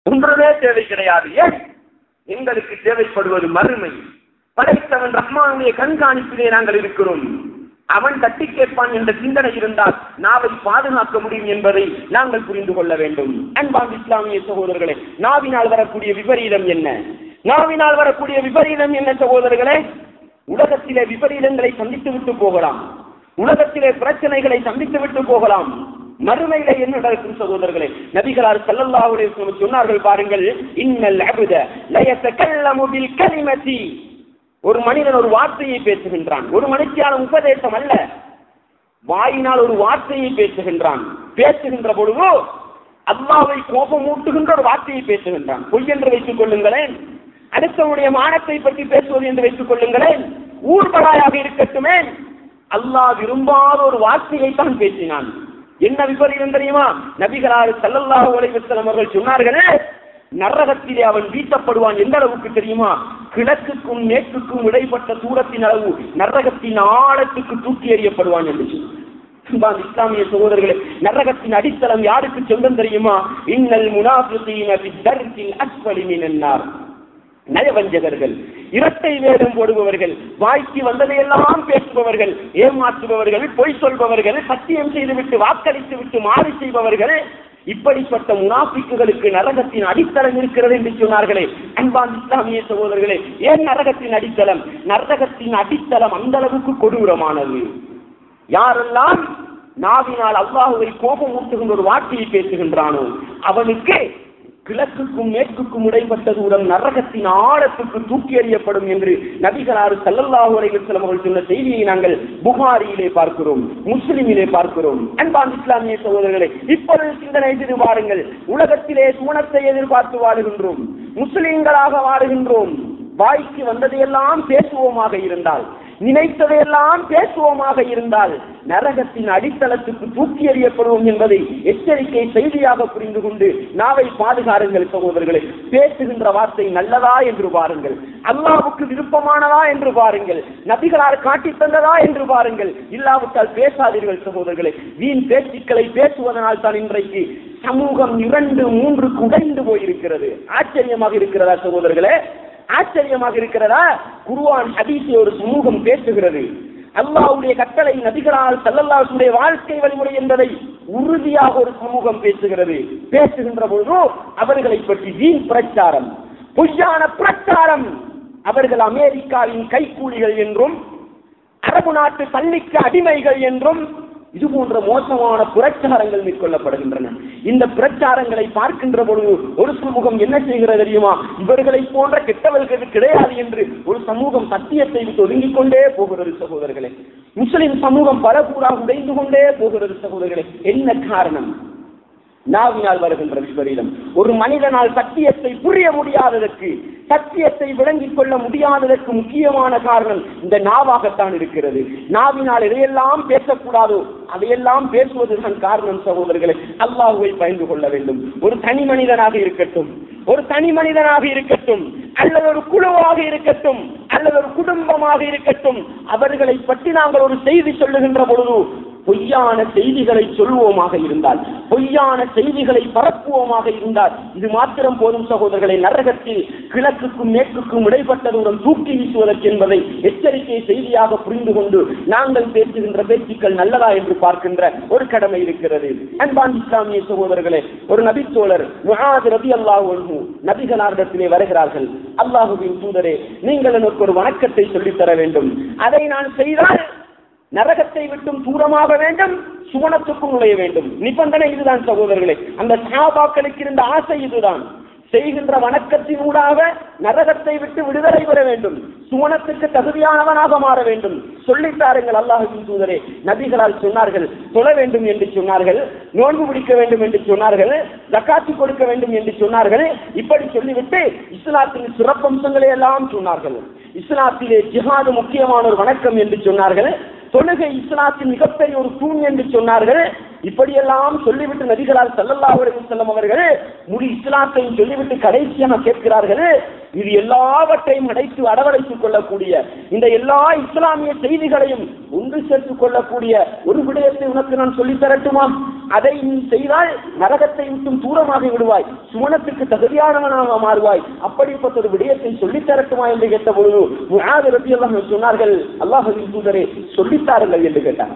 ஒன்றுமே தேவை கிடையாது ஏன் எங்களுக்கு தேவைப்படுவது மறுமை படைத்தவன் ரஹ்மானுடைய கண்காணிப்பிலே நாங்கள் இருக்கிறோம் அவன் தட்டி கேட்பான் என்ற சிந்தனை இருந்தால் நாவை பாதுகாக்க முடியும் என்பதை நாங்கள் புரிந்து கொள்ள வேண்டும் அன்பான் இஸ்லாமிய சகோதரர்களே நாவினால் வரக்கூடிய விபரீதம் என்ன நாவினால் வரக்கூடிய விபரீதம் என்ன சகோதரர்களே உலகத்திலே விபரீதங்களை சந்தித்து விட்டு போகலாம் உலகத்திலே பிரச்சனைகளை சந்தித்து விட்டு போகலாம் மறுமையில என்ன நடக்கும் சகோதரர்களே நபிகளார் ஸல்லல்லாஹு அலைஹி வஸல்லம் சொன்னார்கள் பாருங்கள் இன்னல் அப்த லயத்தகல்லமு பில் கலிமதி ஒரு மனிதன் ஒரு வார்த்தையை பேசுகின்றான் ஒரு மனுஷியான உபதேசம் அல்ல வாயினால் ஒரு வார்த்தையை பேசுகின்றான் பேசுகின்ற பொழுது அல்லாவை கோபமூட்டுகின்ற ஒரு வார்த்தையை பேசுகின்றான் பொய் என்று வைத்துக் கொள்ளுங்களேன் அடுத்தவனுடைய மானத்தை பற்றி பேசுவது என்று வைத்துக் கொள்ளுங்களேன் ஊர்வலாயாக இருக்கட்டுமே அல்லாஹ் விரும்பாத ஒரு வார்த்தையை தான் பேசினான் என்ன விபரீதம் தெரியுமா நபிகளார் ஸல்லல்லாஹு அலைஹி வஸல்லம் அவர்கள் சொன்னார்களே நரகத்திலே அவன் வீசப்படுவான் எந்த அளவுக்கு தெரியுமா கிழக்குக்கும் மேற்குக்கும் இடைப்பட்ட தூரத்தின் அளவு நரகத்தின் ஆழத்துக்கு தூக்கி எறியப்படுவான் என்று சொன்னார். அன்பார்ந்த இஸ்லாமிய சகோதரர்களே நரகத்தின் அடித்தளம் யாருக்கு சொந்தம் தெரியுமா இன்னல் முனாஃபிகீன பித்தர்கில் அஸ்வலி மினன் நார் நயவஞ்சகர்கள் இரட்டை வேடம் போடுபவர்கள் வாய்க்கு வந்ததையெல்லாம் பேசுபவர்கள் ஏமாற்றுபவர்கள் பொய் சொல்பவர்கள் சத்தியம் செய்துவிட்டு வாக்களித்து விட்டு மாறி செய்பவர்கள் இப்படிப்பட்ட முனாஃபிக்குகளுக்கு நரகத்தின் அடித்தளம் இருக்கிறது என்று சொன்னார்களே அன்பான் இஸ்லாமிய சகோதரர்களே ஏன் நரகத்தின் அடித்தளம் நரகத்தின் அடித்தளம் அந்த அளவுக்கு கொடூரமானது யாரெல்லாம் நாவினால் அல்லாஹுவை கோபம் ஊட்டுகின்ற ஒரு வார்த்தையை பேசுகின்றானோ அவனுக்கு கிழக்குக்கும் மேற்குக்கும் இடைப்பட்ட தூரம் நரகத்தின் ஆழத்துக்கு தூக்கி எறியப்படும் என்று நபிகளாறு சல்லல்லாஹு அலைஹி வஸல்லம் அவர்கள் சொன்ன செய்தியை நாங்கள் புகாரியிலே பார்க்கிறோம் முஸ்லிமிலே பார்க்கிறோம் அன்பான் இஸ்லாமிய சகோதரர்களை இப்பொழுது சிந்தனை செய்து பாருங்கள் உலகத்திலே சுவனத்தை எதிர்பார்த்து வாழுகின்றோம் முஸ்லிம்களாக வாழுகின்றோம் வாய்க்கு வந்ததையெல்லாம் பேசுவோமாக இருந்தால் நினைத்ததையெல்லாம் பேசுவோமாக இருந்தால் நரகத்தின் அடித்தளத்துக்கு தூக்கி எறியப்படுவோம் என்பதை எச்சரிக்கை செய்தியாக புரிந்து கொண்டு நாவை பாதுகாருங்கள் சகோதரர்களே பேசுகின்ற வார்த்தை நல்லதா என்று பாருங்கள் அல்லாவுக்கு விருப்பமானதா என்று பாருங்கள் நபிகளார் காட்டி தந்ததா என்று பாருங்கள் இல்லாவிட்டால் பேசாதீர்கள் சகோதரர்களே வீண் பேச்சுக்களை பேசுவதனால் தான் இன்றைக்கு சமூகம் இரண்டு மூன்று குடைந்து போயிருக்கிறது ஆச்சரியமாக இருக்கிறதா சகோதரர்களே ஆச்சரியமாக இருக்கிறதா குருவான் ஹதீஸை ஒரு சமூகம் பேசுகிறது அல்லாஹ்வுடைய கட்டளை நபிகளால் சல்லல்லாஹுடைய வாழ்க்கை வழிமுறை என்பதை உறுதியாக ஒரு சமூகம் பேசுகிறது பேசுகின்ற பொழுது அவர்களை பற்றி வீண் பிரச்சாரம் பொய்யான பிரச்சாரம் அவர்கள் அமெரிக்காவின் கைக்கூலிகள் என்றும் அரபு நாட்டு பள்ளிக்கு அடிமைகள் என்றும் இது போன்ற மோசமான பிரச்சாரங்கள் மேற்கொள்ளப்படுகின்றன இந்த பிரச்சாரங்களை பார்க்கின்ற பொழுது ஒரு சமூகம் என்ன செய்கிறது தெரியுமா இவர்களை போன்ற கெட்டவர்கள் கிடையாது என்று ஒரு சமூகம் சத்தியத்தை விட்டு ஒதுங்கிக் கொண்டே போகிறது சகோதரர்களே முஸ்லிம் சமூகம் பல கூறாக உடைந்து கொண்டே போகிறது சகோதரர்களே என்ன காரணம் நாவினால் வருகின்ற விபரீதம் ஒரு மனிதனால் சத்தியத்தை புரிய முடியாததற்கு சத்தியத்தை விளங்கிக் கொள்ள முடியாததற்கு முக்கியமான காரணம் இந்த நாவாகத்தான் இருக்கிறது நாவினால் எதையெல்லாம் பேசக்கூடாதோ அதையெல்லாம் பேசுவதுதான் காரணம் சகோதரர்களை அல்லாஹுவை பயந்து கொள்ள வேண்டும் ஒரு தனி மனிதனாக இருக்கட்டும் ஒரு தனி மனிதனாக இருக்கட்டும் அல்லது ஒரு குழுவாக இருக்கட்டும் அல்லது ஒரு குடும்பமாக இருக்கட்டும் அவர்களை பற்றி நாங்கள் ஒரு செய்தி சொல்லுகின்ற பொழுது பொய்யான செய்திகளை சொல்வோமாக இருந்தால் பொய்யான செய்திகளை பரப்புவோமாக இருந்தால் இது மாத்திரம் போதும் சகோதரர்களை நரகத்தில் கிழக்குக்கும் மேற்குக்கும் இடைப்பட்ட தூரம் தூக்கி வீசுவதற்கு என்பதை எச்சரிக்கை செய்தியாக புரிந்து கொண்டு நாங்கள் பேசுகின்ற பேச்சுக்கள் நல்லதா என்று பார்க்கின்ற ஒரு கடமை இருக்கிறது அன்பான் இஸ்லாமிய சகோதரர்களே ஒரு நபித்தோழர் முஹாது ரபி அல்லாஹ் நபிகளாரிடத்திலே வருகிறார்கள் அல்லாஹுவின் தூதரே நீங்கள் எனக்கு ஒரு வணக்கத்தை சொல்லித் தர வேண்டும் அதை நான் செய்தால் நரகத்தை விட்டும் தூரமாக வேண்டும் சுவனத்துக்கும் நுழைய வேண்டும் நிபந்தனை இதுதான் சகோதரர்களே அந்த சாபாக்களுக்கு இருந்த ஆசை இதுதான் செய்கின்ற வணக்கத்தின் ஊடாக நரகத்தை விட்டு விடுதலை பெற வேண்டும் சுவனத்துக்கு தகுதியானவனாக மாற வேண்டும் சொல்லித்தாருங்கள் அல்லாஹின் தூதரே நபிகளால் சொன்னார்கள் தொழ வேண்டும் என்று சொன்னார்கள் நோன்பு பிடிக்க வேண்டும் என்று சொன்னார்கள் ஜக்காத்து கொடுக்க வேண்டும் என்று சொன்னார்கள் இப்படி சொல்லிவிட்டு இஸ்லாத்தின் சிறப்பம்சங்களை எல்லாம் சொன்னார்கள் இஸ்லாத்திலே ஜிஹாது முக்கியமான ஒரு வணக்கம் என்று சொன்னார்கள் தொழுகை இஸ்லாத்தின் மிகப்பெரிய ஒரு தூண் என்று சொன்னார்கள் இப்படியெல்லாம் சொல்லிவிட்டு நபிகளால் சல்லல்லாஹு அலைஹி வஸல்லம் அவர்கள் முடி இஸ்லாத்தையும் சொல்லிவிட்டு கடைசியாக கேட்கிறார்கள் இது எல்லாவற்றையும் அடைத்து அடவடைத்துக் கொள்ளக்கூடிய இந்த எல்லா இஸ்லாமிய செய்திகளையும் ஒன்று சேர்த்துக் கொள்ளக்கூடிய ஒரு விடயத்தை உனக்கு நான் சொல்லித் தரட்டுமா அதை நீ செய்தால் நரகத்தை விட்டும் தூரமாக விடுவாய் சுவனத்துக்கு தகுதியானவனாக மாறுவாய் அப்படிப்பட்ட ஒரு விடயத்தை சொல்லித் தரட்டுமா என்று கேட்ட பொழுது முஆது ரலியல்லாஹு அன்ஹு சொன்னார்கள் அல்லாஹ்வின் தூதரே சொல்லித்தாருங்கள் என்று கேட்டார்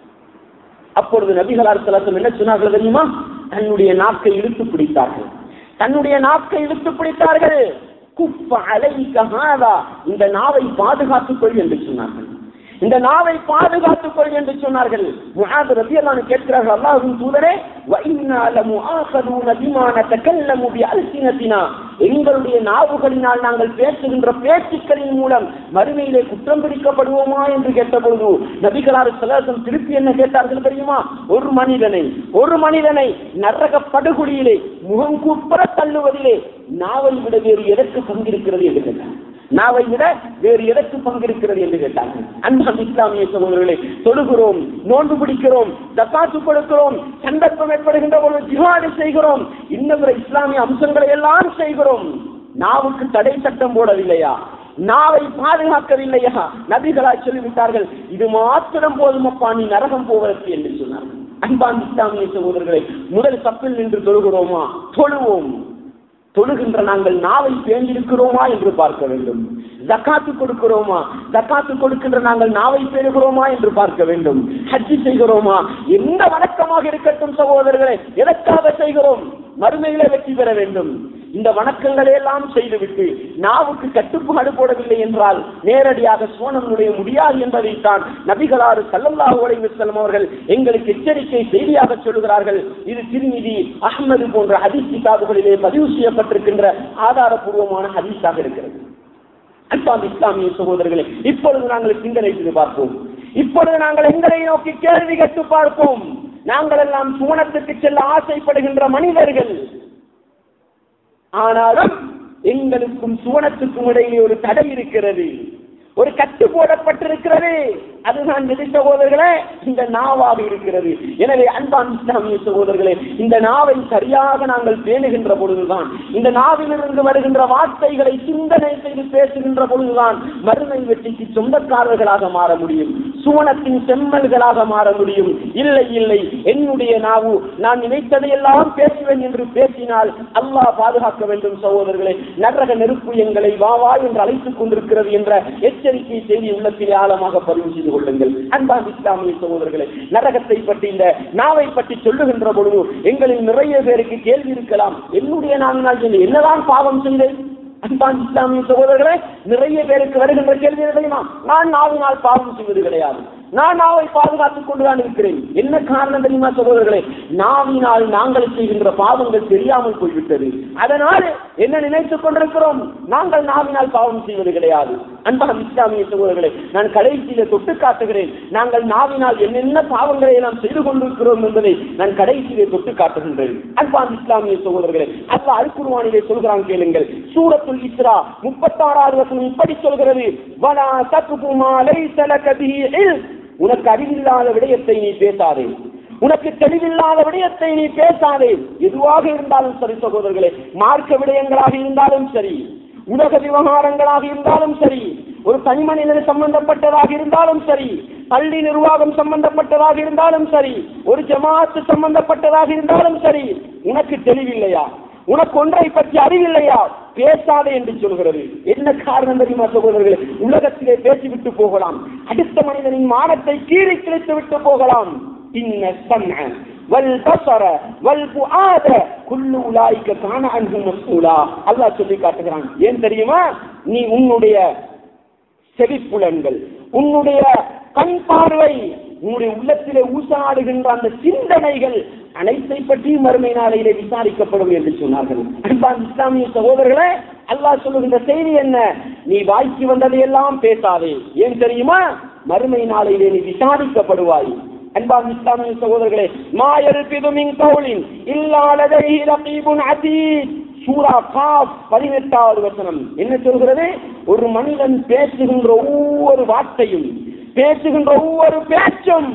அப்பொழுது நபிகளார் செலத்தம் என்ன சொன்னார்கள் தெரியுமா தன்னுடைய நாக்கை இழுத்து பிடித்தார்கள் தன்னுடைய நாக்கை இழுத்து பிடித்தார்கள் குப்ப அலைக்க ஹாதா இந்த நாவை பாதுகாத்துக் கொள் என்று சொன்னார்கள் இந்த நாவை பாதுகாத்துக் கொள் என்று சொன்னார்கள் முஆது ரலியல்லாஹு அன்ஹு கேட்கிறார்கள் அல்லாஹ்வின் தூதரே வ இன்னா லமுஆഖദூன பிமா நதகல்லமு பிஅல்சினத்தினா எங்களுடைய நாவுகளினால் நாங்கள் பேசுகின்ற பேச்சுக்களின் மூலம் மறுமையிலே குற்றம் பிடிக்கப்படுவோமா என்று கேட்டபொழுது நபிகளார் சலாசம் திருப்பி என்ன கேட்டார்கள் தெரியுமா ஒரு மனிதனை ஒரு மனிதனை நரக படுகொலியிலே முகம் குப்புற தள்ளுவதிலே நாவை விட வேறு எதற்கு பங்கிருக்கிறது என்று கேட்டார் நாவை விட வேறு எதற்கு பங்கிருக்கிறது என்று கேட்டார்கள் அன்பான் இஸ்லாமிய சகோதரர்களை தொழுகிறோம் நோன்பு பிடிக்கிறோம் தக்காத்து கொடுக்கிறோம் சந்தர்ப்பம் ஏற்படுகின்ற பொழுது ஜிஹாடு செய்கிறோம் இன்னும் இஸ்லாமிய அம்சங்களை எல்லாம் செய்கிறோம் நாவுக்கு தடை சட்டம் போடவில்லையா நாவை பாதுகாக்கவில்லையா நபிகளா சொல்லிவிட்டார்கள் இது மாத்திரம் போதுமப்பா நீ நரகம் போவதற்கு என்று சொன்னார்கள் அன்பான் இஸ்லாமிய சகோதரர்களை முதல் தப்பில் நின்று தொழுகிறோமா தொழுவோம் தொழுகின்ற நாங்கள் நாவை பேண்டிருக்கிறோமா என்று பார்க்க வேண்டும் ஜக்காத்து கொடுக்கிறோமா ஜக்காத்து கொடுக்கின்ற நாங்கள் நாவை பேணுகிறோமா என்று பார்க்க வேண்டும் ஹஜ்ஜி செய்கிறோமா எந்த வணக்கமாக இருக்கட்டும் சகோதரர்களே எதற்காக செய்கிறோம் மறுமையில வெற்றி பெற வேண்டும் இந்த வணக்கங்களை எல்லாம் செய்துவிட்டு நாவுக்கு கட்டுப்பாடு போடவில்லை என்றால் நேரடியாக சோனம் நுழைய முடியாது என்பதைத்தான் நபிகளாறு சல்லல்லாஹு அலைஹி வஸல்லம் அவர்கள் எங்களுக்கு எச்சரிக்கை செய்தியாக சொல்கிறார்கள் இது திருமிதி அஹ்மது போன்ற ஹதீஸ் கிதாபுகளிலே பதிவு செய்யப்பட்டிருக்கின்ற ஆதாரபூர்வமான ஹதீஸாக இருக்கிறது அன்பாம் இஸ்லாமிய சகோதரர்களே இப்பொழுது நாங்கள் சிந்தனை செய்து பார்ப்போம் இப்பொழுது நாங்கள் எங்களை நோக்கி கேள்வி கேட்டு பார்ப்போம் நாங்கள் எல்லாம் சுவனத்துக்கு செல்ல ஆசைப்படுகின்ற மனிதர்கள் ஆனாலும் எங்களுக்கும் சுவனத்துக்கும் இடையிலே ஒரு தடை இருக்கிறது ஒரு கட்டு போடப்பட்டிருக்கிறது அதுதான் நிதி சகோதரர்களே இந்த நாவாக இருக்கிறது எனவே அன்பான் இஸ்லாமிய சகோதரர்களே இந்த நாவை சரியாக நாங்கள் பேணுகின்ற பொழுதுதான் இந்த நாவிலிருந்து வருகின்ற வார்த்தைகளை சிந்தனை செய்து பேசுகின்ற பொழுதுதான் மறுமை வெற்றிக்கு சொந்தக்காரர்களாக மாற முடியும் சுவனத்தின் செம்மல்களாக மாற முடியும் இல்லை இல்லை என்னுடைய நாவு நான் நினைத்ததையெல்லாம் பேசுவேன் என்று பேசினால் அல்லாஹ் பாதுகாக்க வேண்டும் சகோதரர்களே நரக நெருப்பு எங்களை வா வா என்று அழைத்துக் கொண்டிருக்கிறது என்ற எச்சரிக்கை செய்தி உள்ளத்திலே ஆழமாக பதிவு செய்து கொள்ளுங்கள் அன்பான் இஸ்லாமிய சகோதரர்களே நரகத்தை பற்றி இந்த நாவை பற்றி சொல்லுகின்ற பொழுது எங்களில் நிறைய பேருக்கு கேள்வி இருக்கலாம் என்னுடைய நாவினால் சொல்லி என்னதான் பாவம் செய்தேன் அன்பான் இஸ்லாமிய சகோதரர்களே நிறைய பேருக்கு வருகின்ற கேள்வி என்ன தெரியுமா நான் நாவினால் பாவம் செய்வது கிடையாது நான் நாவை பாதுகாத்துக் கொண்டுதான் இருக்கிறேன் என்ன காரணம் தெரியுமா சகோதரர்களே நாவினால் நாங்கள் செய்கின்ற பாவங்கள் தெரியாமல் போய்விட்டது அதனால் என்ன நினைத்துக் கொண்டிருக்கிறோம் நாங்கள் நாவினால் பாவம் செய்வது கிடையாது அன்பான இஸ்லாமிய சகோதரர்களே நான் கடைசியில தொட்டு காட்டுகிறேன் நாங்கள் நாவினால் என்னென்ன பாவங்களை எல்லாம் செய்து கொண்டிருக்கிறோம் என்பதை நான் கடைசியிலே தொட்டு காட்டுகின்றேன் அன்பான் இஸ்லாமிய சகோதரர்களே அல்ல அல்குருவானிலே சொல்கிறான் கேளுங்கள் சூரத்துல் இஸ்ரா முப்பத்தாறாவது வசனம் இப்படி சொல்கிறது வலா தக்குமா லைஸ லக பிஹி இல்ம் உனக்கு அறிவில்லாத விடயத்தை நீ பேசாதே உனக்கு தெளிவில்லாத விடயத்தை நீ பேசாதே எதுவாக இருந்தாலும் சரி சகோதரர்களே மார்க்க விடயங்களாக இருந்தாலும் சரி உலக விவகாரங்களாக இருந்தாலும் சரி ஒரு தனி மனிதன் சம்பந்தப்பட்டதாக இருந்தாலும் சரி பள்ளி நிர்வாகம் சம்பந்தப்பட்டதாக இருந்தாலும் சரி ஒரு ஜமாத்து சம்பந்தப்பட்டதாக இருந்தாலும் சரி உனக்கு தெளிவில்லையா உனக்கு ஒன்றை பற்றி அறிவில்லையா பேசாதே என்று சொல்கிறது என்ன காரணம் தெரியுமா சகோதரர்களே உலகத்திலே பேசிவிட்டு போகலாம் அடுத்த மனிதனின் மானத்தை கீறி கிழித்து விட்டு போகலாம் இன்ன சம்அ வல் பஸர வல் ஃபுஆத குல்லு உலாயிக கான அன்ஹு மஸ்ஊலா அல்லாஹ் சொல்லி காட்டுகிறான் ஏன் தெரியுமா நீ உன்னுடைய செவிப்புலன்கள் உன்னுடைய கண் பார்வை உன்னுடைய உள்ளத்திலே ஊசாடுகின்ற அந்த சிந்தனைகள் அனைத்தை பற்றியும் மறுமை நாளையிலே விசாரிக்கப்படும் என்று சொன்னார்கள் அன்பான் இஸ்லாமிய சகோதரர்களே அல்லாஹ் சொல்லுகின்ற செய்தி என்ன நீ வாய்க்கு வந்ததையெல்லாம் பேசாதே ஏன் தெரியுமா மறுமை நாளையிலே நீ விசாரிக்கப்படுவாய் அன்பான் இஸ்லாமிய சகோதரர்களே மாயல் பிதுமின் கவுலின் இல்லாததை ரகீபுன் அதீத் சூரா காப் பதினெட்டாவது வசனம் என்ன சொல்கிறது ஒரு மனிதன் பேசுகின்ற ஒவ்வொரு வார்த்தையும் பேசுகின்ற ஒவ்வொரு பேச்சும்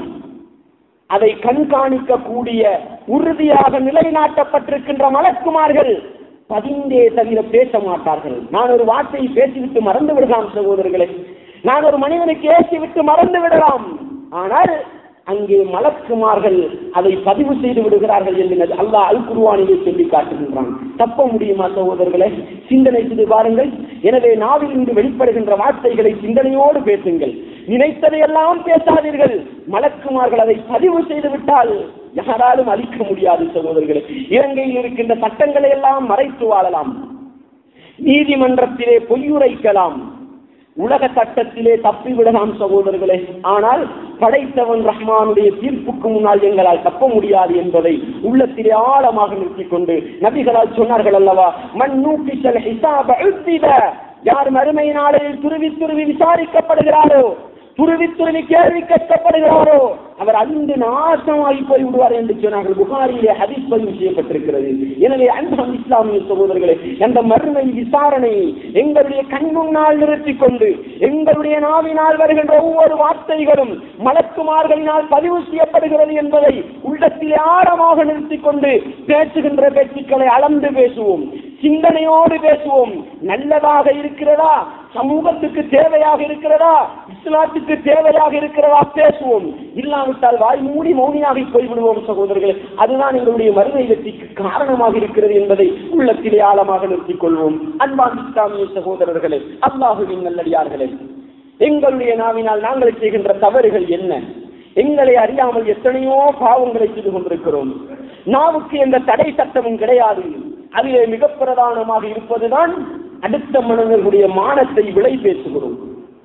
அதை கண்காணிக்க கூடிய உறுதியாக நிலைநாட்டப்பட்டிருக்கின்ற மலக்குமார்கள் பதிந்தே தவிர பேச மாட்டார்கள் நான் ஒரு வார்த்தையை பேசிவிட்டு மறந்து விடலாம் சகோதரர்களே நான் ஒரு மனிதனுக்கு ஏசிவிட்டு மறந்து விடலாம் ஆனால் அங்கே மலக்குமார்கள் அதை பதிவு செய்து விடுகிறார்கள் என்று நபி அல்லாஹ் அல் குருவானிலே சொல்லி காட்டுகின்றான் தப்ப முடியுமா சகோதரர்களே சிந்தனை செய்து பாருங்கள் எனவே நாவிலிருந்து வெளிப்படுகின்ற வார்த்தைகளை சிந்தனையோடு பேசுங்கள் நினைத்ததையெல்லாம் பேசாதீர்கள் மலக்குமார்கள் அதை பதிவு செய்து விட்டால் யாராலும் அழிக்க முடியாது சகோதரர்களே இலங்கையில் இருக்கின்ற சட்டங்களை எல்லாம் மறைத்து வாழலாம் நீதிமன்றத்திலே பொய்யுரைக்கலாம் உலக சட்டத்திலே தப்பிவிடலாம் சகோதரர்களே ஆனால் படைத்தவன் ரஹ்மானுடைய தீர்ப்புக்கு முன்னால் எங்களால் தப்ப முடியாது என்பதை உள்ளத்திலே ஆழமாக நிறுத்திக் கொண்டு நபிகளால் சொன்னார்கள் அல்லவா மண் நூக்கிச்சல் ஹிசாப உத்தித. யார் மறுமை நாளில் துருவி துருவி விசாரிக்கப்படுகிறாரோ துருவி துருவி கேள்வி கேட்கப்படுகிறாரோ அவர் அன்று நாசமாகி போய் விடுவார் என்று சொன்னார்கள் புகாரிலே ஹதீஸ் பதிவு செய்யப்பட்டிருக்கிறது எனவே அன்பாம் இஸ்லாமிய சகோதரர்களே அந்த மறுமை விசாரணை எங்களுடைய கண் முன்னால் நிறுத்திக் கொண்டு எங்களுடைய நாவினால் வருகின்ற ஒவ்வொரு வார்த்தைகளும் மலக்குமார்களினால் பதிவு செய்யப்படுகிறது என்பதை உள்ளத்திலே ஆழமாக நிறுத்திக் கொண்டு பேசுகின்ற பேச்சுக்களை அளந்து பேசுவோம் சிந்தனையோடு பேசுவோம் நல்லதாக இருக்கிறதா சமூகத்துக்கு தேவையாக இருக்கிறதா இஸ்லாத்துக்கு தேவையாக இருக்கிறதா பேசுவோம் இல்லாவிட்டால் வாய் மூடி மௌனியாக போய்விடுவோம் சகோதரர்களே அதுதான் எங்களுடைய மறுமை வெற்றிக்கு காரணமாக இருக்கிறது என்பதை உள்ளத்திலே ஆழமாக நிறுத்திக் கொள்வோம் அன்பான் இஸ்லாமிய சகோதரர்களே அல்லாஹுவின் நல்லடியார்களே எங்களுடைய நாவினால் நாங்கள் செய்கின்ற தவறுகள் என்ன எங்களை அறியாமல் எத்தனையோ பாவங்களை செய்து கொண்டிருக்கிறோம் நாவுக்கு எந்த தடை சட்டமும் கிடையாது அதிலே மிக பிரதானமாக இருப்பதுதான் அடுத்த மனிதர்களுடைய மானத்தை விலை பேசுகிறோம்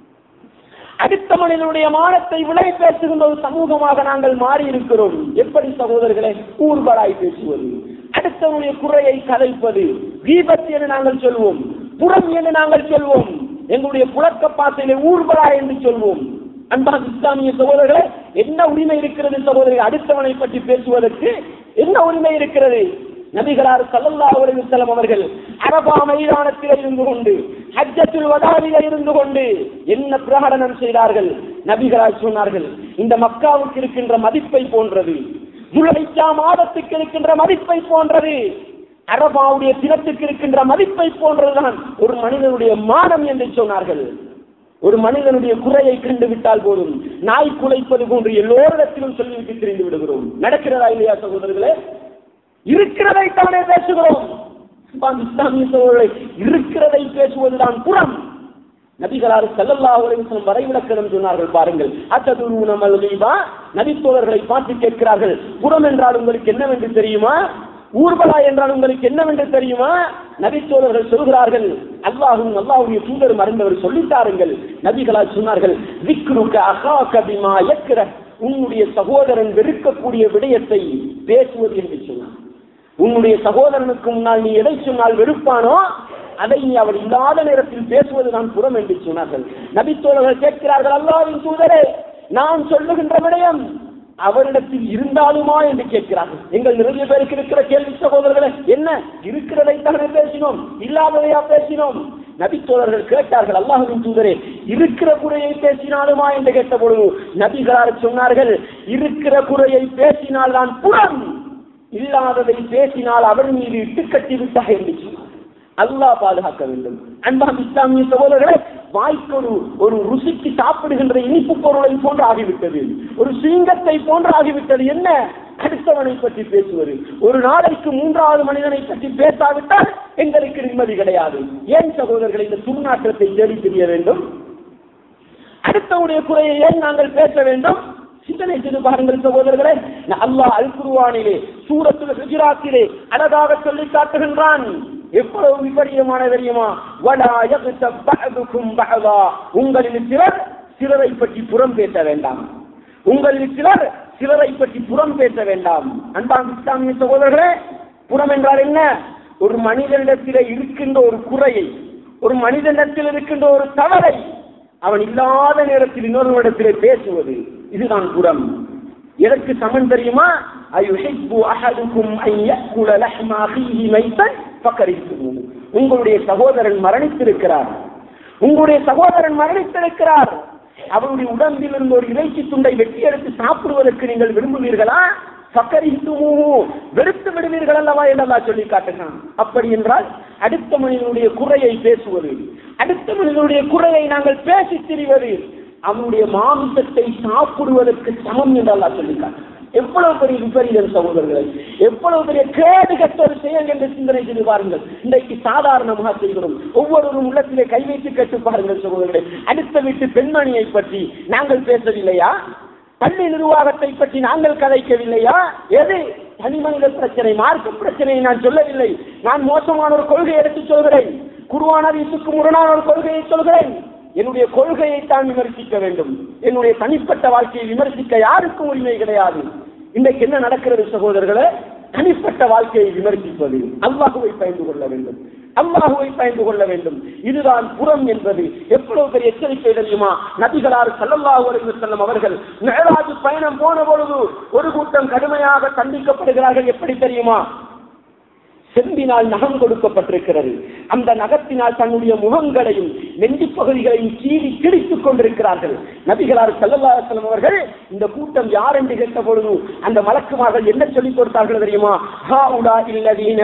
அடுத்த மனிதனுடைய மானத்தை விலை பேசுகின்ற ஒரு சமூகமாக நாங்கள் மாறி இருக்கிறோம் எப்படி சகோதரர்களை ஊர்வலாய் பேசுவது அடுத்தவனுடைய குறையை கதைப்பது தீபத் என்று நாங்கள் சொல்வோம் புறம் என்று நாங்கள் சொல்வோம் எங்களுடைய புழக்க பாசையிலே ஊர்வலா என்று சொல்வோம் அன்பான இஸ்லாமிய சகோதரர்களே என்ன உரிமை இருக்கிறது சகோதரர்கள் அடுத்தவனை பற்றி பேசுவதற்கு என்ன உரிமை இருக்கிறது நபிகளார் சல்லல்லாஹு அலைஹி வஸல்லம் அவர்கள் அரபா மைதானத்தில் இருந்து கொண்டு ஹஜ்ஜத்துல் வதாவில இருந்து கொண்டு என்ன பிரகடனம் செய்தார்கள் நபிகளார் சொன்னார்கள் இந்த மக்காவுக்கு இருக்கின்ற மதிப்பை போன்றது துல்ஹிஜ்ஜா மாதத்துக்கு இருக்கின்ற மதிப்பை போன்றது அரபாவுடைய தினத்துக்கு இருக்கின்ற மதிப்பை போன்றதுதான் ஒரு மனிதனுடைய மானம் என்று சொன்னார்கள் ஒரு மனிதனுடைய குறையை கண்டு விட்டால் போதும் நாய் குலைப்பது போன்று எல்லோரிடத்திலும் சொல்லிவிட்டு திரிந்து விடுகிறோம் நடக்கிறதா இல்லையா சகோதரர்களே இருக்கிறதை தானே பேசுகிறோம் அன்பார்ந்த இஸ்லாமிய சகோதரர்களே, இருக்கிறதை பேசுவதுதான் புறம் நபிகளார் ஸல்லல்லாஹு அலைஹி வஸல்லம் வரைவிலக்கணம் சொன்னார்கள் பாருங்கள் அத்ததுருன மல்கீபா நபித்தோழர்களை பார்த்து கேட்கிறார்கள் புறம் என்றால் உங்களுக்கு என்னவென்று தெரியுமா ஊர்வலா என்றால் உங்களுக்கு என்னவென்று தெரியுமா நபித்தோழர்கள் சொல்கிறார்கள் அல்லாஹும் அல்லாஹுடைய தூதர் மறைந்தவர் சொல்லித்தாருங்கள் நபிகளால் சொன்னார்கள் விக்ருக்க அகாக்க பிமா யக்ர உன்னுடைய சகோதரன் வெறுக்கக்கூடிய விடயத்தை பேசுவது என்று சொன்னார் உன்னுடைய சகோதரனுக்கு முன்னால் நீ எதை சொன்னால் வெறுப்பானோ அதை நீ அவர் இல்லாத நேரத்தில் பேசுவதுதான் புறம் என்று சொன்னார்கள் நபித்தோழர்கள் கேட்கிறார்கள் அல்லாவின் தூதரே நான் சொல்லுகின்ற விடயம் அவரிடத்தில் இருந்தாலுமா என்று கேட்கிறார்கள் எங்கள் நிறைய பேருக்கு இருக்கிற கேள்வி சகோதரர்களே என்ன இருக்கிறதை தானே பேசினோம் இல்லாததையா பேசினோம் நபித்தோழர்கள் கேட்டார்கள் அல்லாஹுவின் தூதரே இருக்கிற குறையை பேசினாலுமா என்று கேட்டபொழுது நபிகளார் சொன்னார்கள் இருக்கிற குறையை பேசினால் தான் புறம் இல்லாததை பேசினால் அவர் மீது இட்டு கட்டி விட்டாக என்று சொன்னார் அல்லாஹ் பாதுகாக்க வேண்டும் அன்பாம் இஸ்லாமிய சகோதரர்களே வாய்க்கு ஒரு ஒரு ருசிக்கு சாப்பிடுகின்ற இனிப்பு பொருளை போன்று ஆகிவிட்டது ஒரு சிங்கத்தை போன்று ஆகிவிட்டது என்ன அடுத்தவனை பற்றி பேசுவது ஒரு நாளைக்கு மூன்றாவது மனிதனை பற்றி பேசாவிட்டால் எங்களுக்கு நிம்மதி கிடையாது ஏன் சகோதரர்கள் இந்த துர்நாற்றத்தை தேடி தெரிய வேண்டும் அடுத்தவுடைய குறையை ஏன் நாங்கள் பேச வேண்டும் சிந்தனை செய்து பாருங்கள் சகோதரர்களே அல்லாஹ் அல் குருவானிலே சூரத்துல குஜராத்திலே அழகாக சொல்லி காட்டுகின்றான் எவ்வளவு விபரீதமான தெரியுமா வலா யக்தப் பஅதுக்கும் பஅதா உங்களில் சிலர் சிலரை பற்றி புறம் பேச வேண்டாம் உங்களில் சிலர் சிலரை பற்றி புறம் பேச வேண்டாம் அன்பான் இஸ்லாமிய சகோதரர்களே புறம் என்றால் என்ன ஒரு மனிதனிடத்திலே இருக்கின்ற ஒரு குறையை ஒரு மனிதனிடத்தில் இருக்கின்ற ஒரு தவறை அவன் இல்லாத நேரத்தில் இன்னொருவரிடத்திலே பேசுவது இதுதான் புறம் எதற்கு சமன் தெரியுமா அயுஹிப்பு அஹதுக்கும் அன் யக்குல லஹ்ம அஹீஹி மைத்தன் ஃபக்கரிஹ்துமூஹு உங்களுடைய சகோதரன் மரணித்திருக்கிறார் உங்களுடைய சகோதரன் மரணித்திருக்கிறார் அவருடைய உடம்பில் இருந்து ஒரு இறைச்சி துண்டை வெட்டி எடுத்து சாப்பிடுவதற்கு நீங்கள் விரும்புவீர்களா சக்கரித்துமூ வெறுத்து விடுவீர்கள் அல்லவா என்றெல்லாம் சொல்லி காட்டுகிறான் அப்படி என்றால் அடுத்த மனிதனுடைய குறையை பேசுவது அடுத்த மனிதனுடைய குறையை நாங்கள் பேசி திரிவது அவனுடைய மாமிசத்தை சாப்பிடுவதற்கு சமம் என்று அல்லாஹ் சொல்லியிருக்காங்க எவ்வளவு பெரிய விபரீதம் சகோதரர்களை எவ்வளவு பெரிய கேடு கட்ட ஒரு செயல் என்று சிந்தனை செய்து பாருங்கள் இன்றைக்கு சாதாரணமாக செய்கிறோம் ஒவ்வொருவரும் உள்ளத்திலே கை வைத்து கேட்டு பாருங்கள் சகோதரர்களே அடுத்த வீட்டு பெண்மணியை பற்றி நாங்கள் பேசவில்லையா பள்ளி நிர்வாகத்தை பற்றி நாங்கள் கதைக்கவில்லையா எது தனி மனித பிரச்சனை மார்க்க பிரச்சனையை நான் சொல்லவில்லை நான் மோசமான ஒரு கொள்கையை எடுத்து சொல்கிறேன் குருவானதுக்கு முரணான ஒரு கொள்கையை சொல்கிறேன் என்னுடைய கொள்கையை தான் விமர்சிக்க வேண்டும் என்னுடைய தனிப்பட்ட வாழ்க்கையை விமர்சிக்க யாருக்கும் உரிமை கிடையாது இன்றைக்கு என்ன நடக்கிறது சகோதரர்களே தனிப்பட்ட வாழ்க்கையை விமர்சிப்பது அல்லாஹுவை பயந்து கொள்ள வேண்டும் அல்லாஹுவை பயந்து கொள்ள வேண்டும் இதுதான் புறம் என்பது எவ்வளவு பெரிய எச்சரிக்கை தெரியுமா நபிகளார் சல்லல்லாஹு அலைஹி வஸல்லம் அவர்கள் மேலாஜ் பயணம் போன பொழுது ஒரு கூட்டம் கடுமையாக தண்டிக்கப்படுகிறார்கள் எப்படி தெரியுமா செம்பினால் நகம் கொடுக்கப்பட்டிருக்கிறது அந்த நகத்தினால் தன்னுடைய முகங்களையும் நெஞ்சு பகுதிகளையும் கீறி கிழித்துக் கொண்டிருக்கிறார்கள் நபிகளார் செல்லல்லாசலம் அவர்கள் இந்த கூட்டம் யார் என்று கேட்ட பொழுது அந்த மலக்குமார்கள் என்ன சொல்லிக் கொடுத்தார்கள் தெரியுமா ஹாவுலா இல்லதீன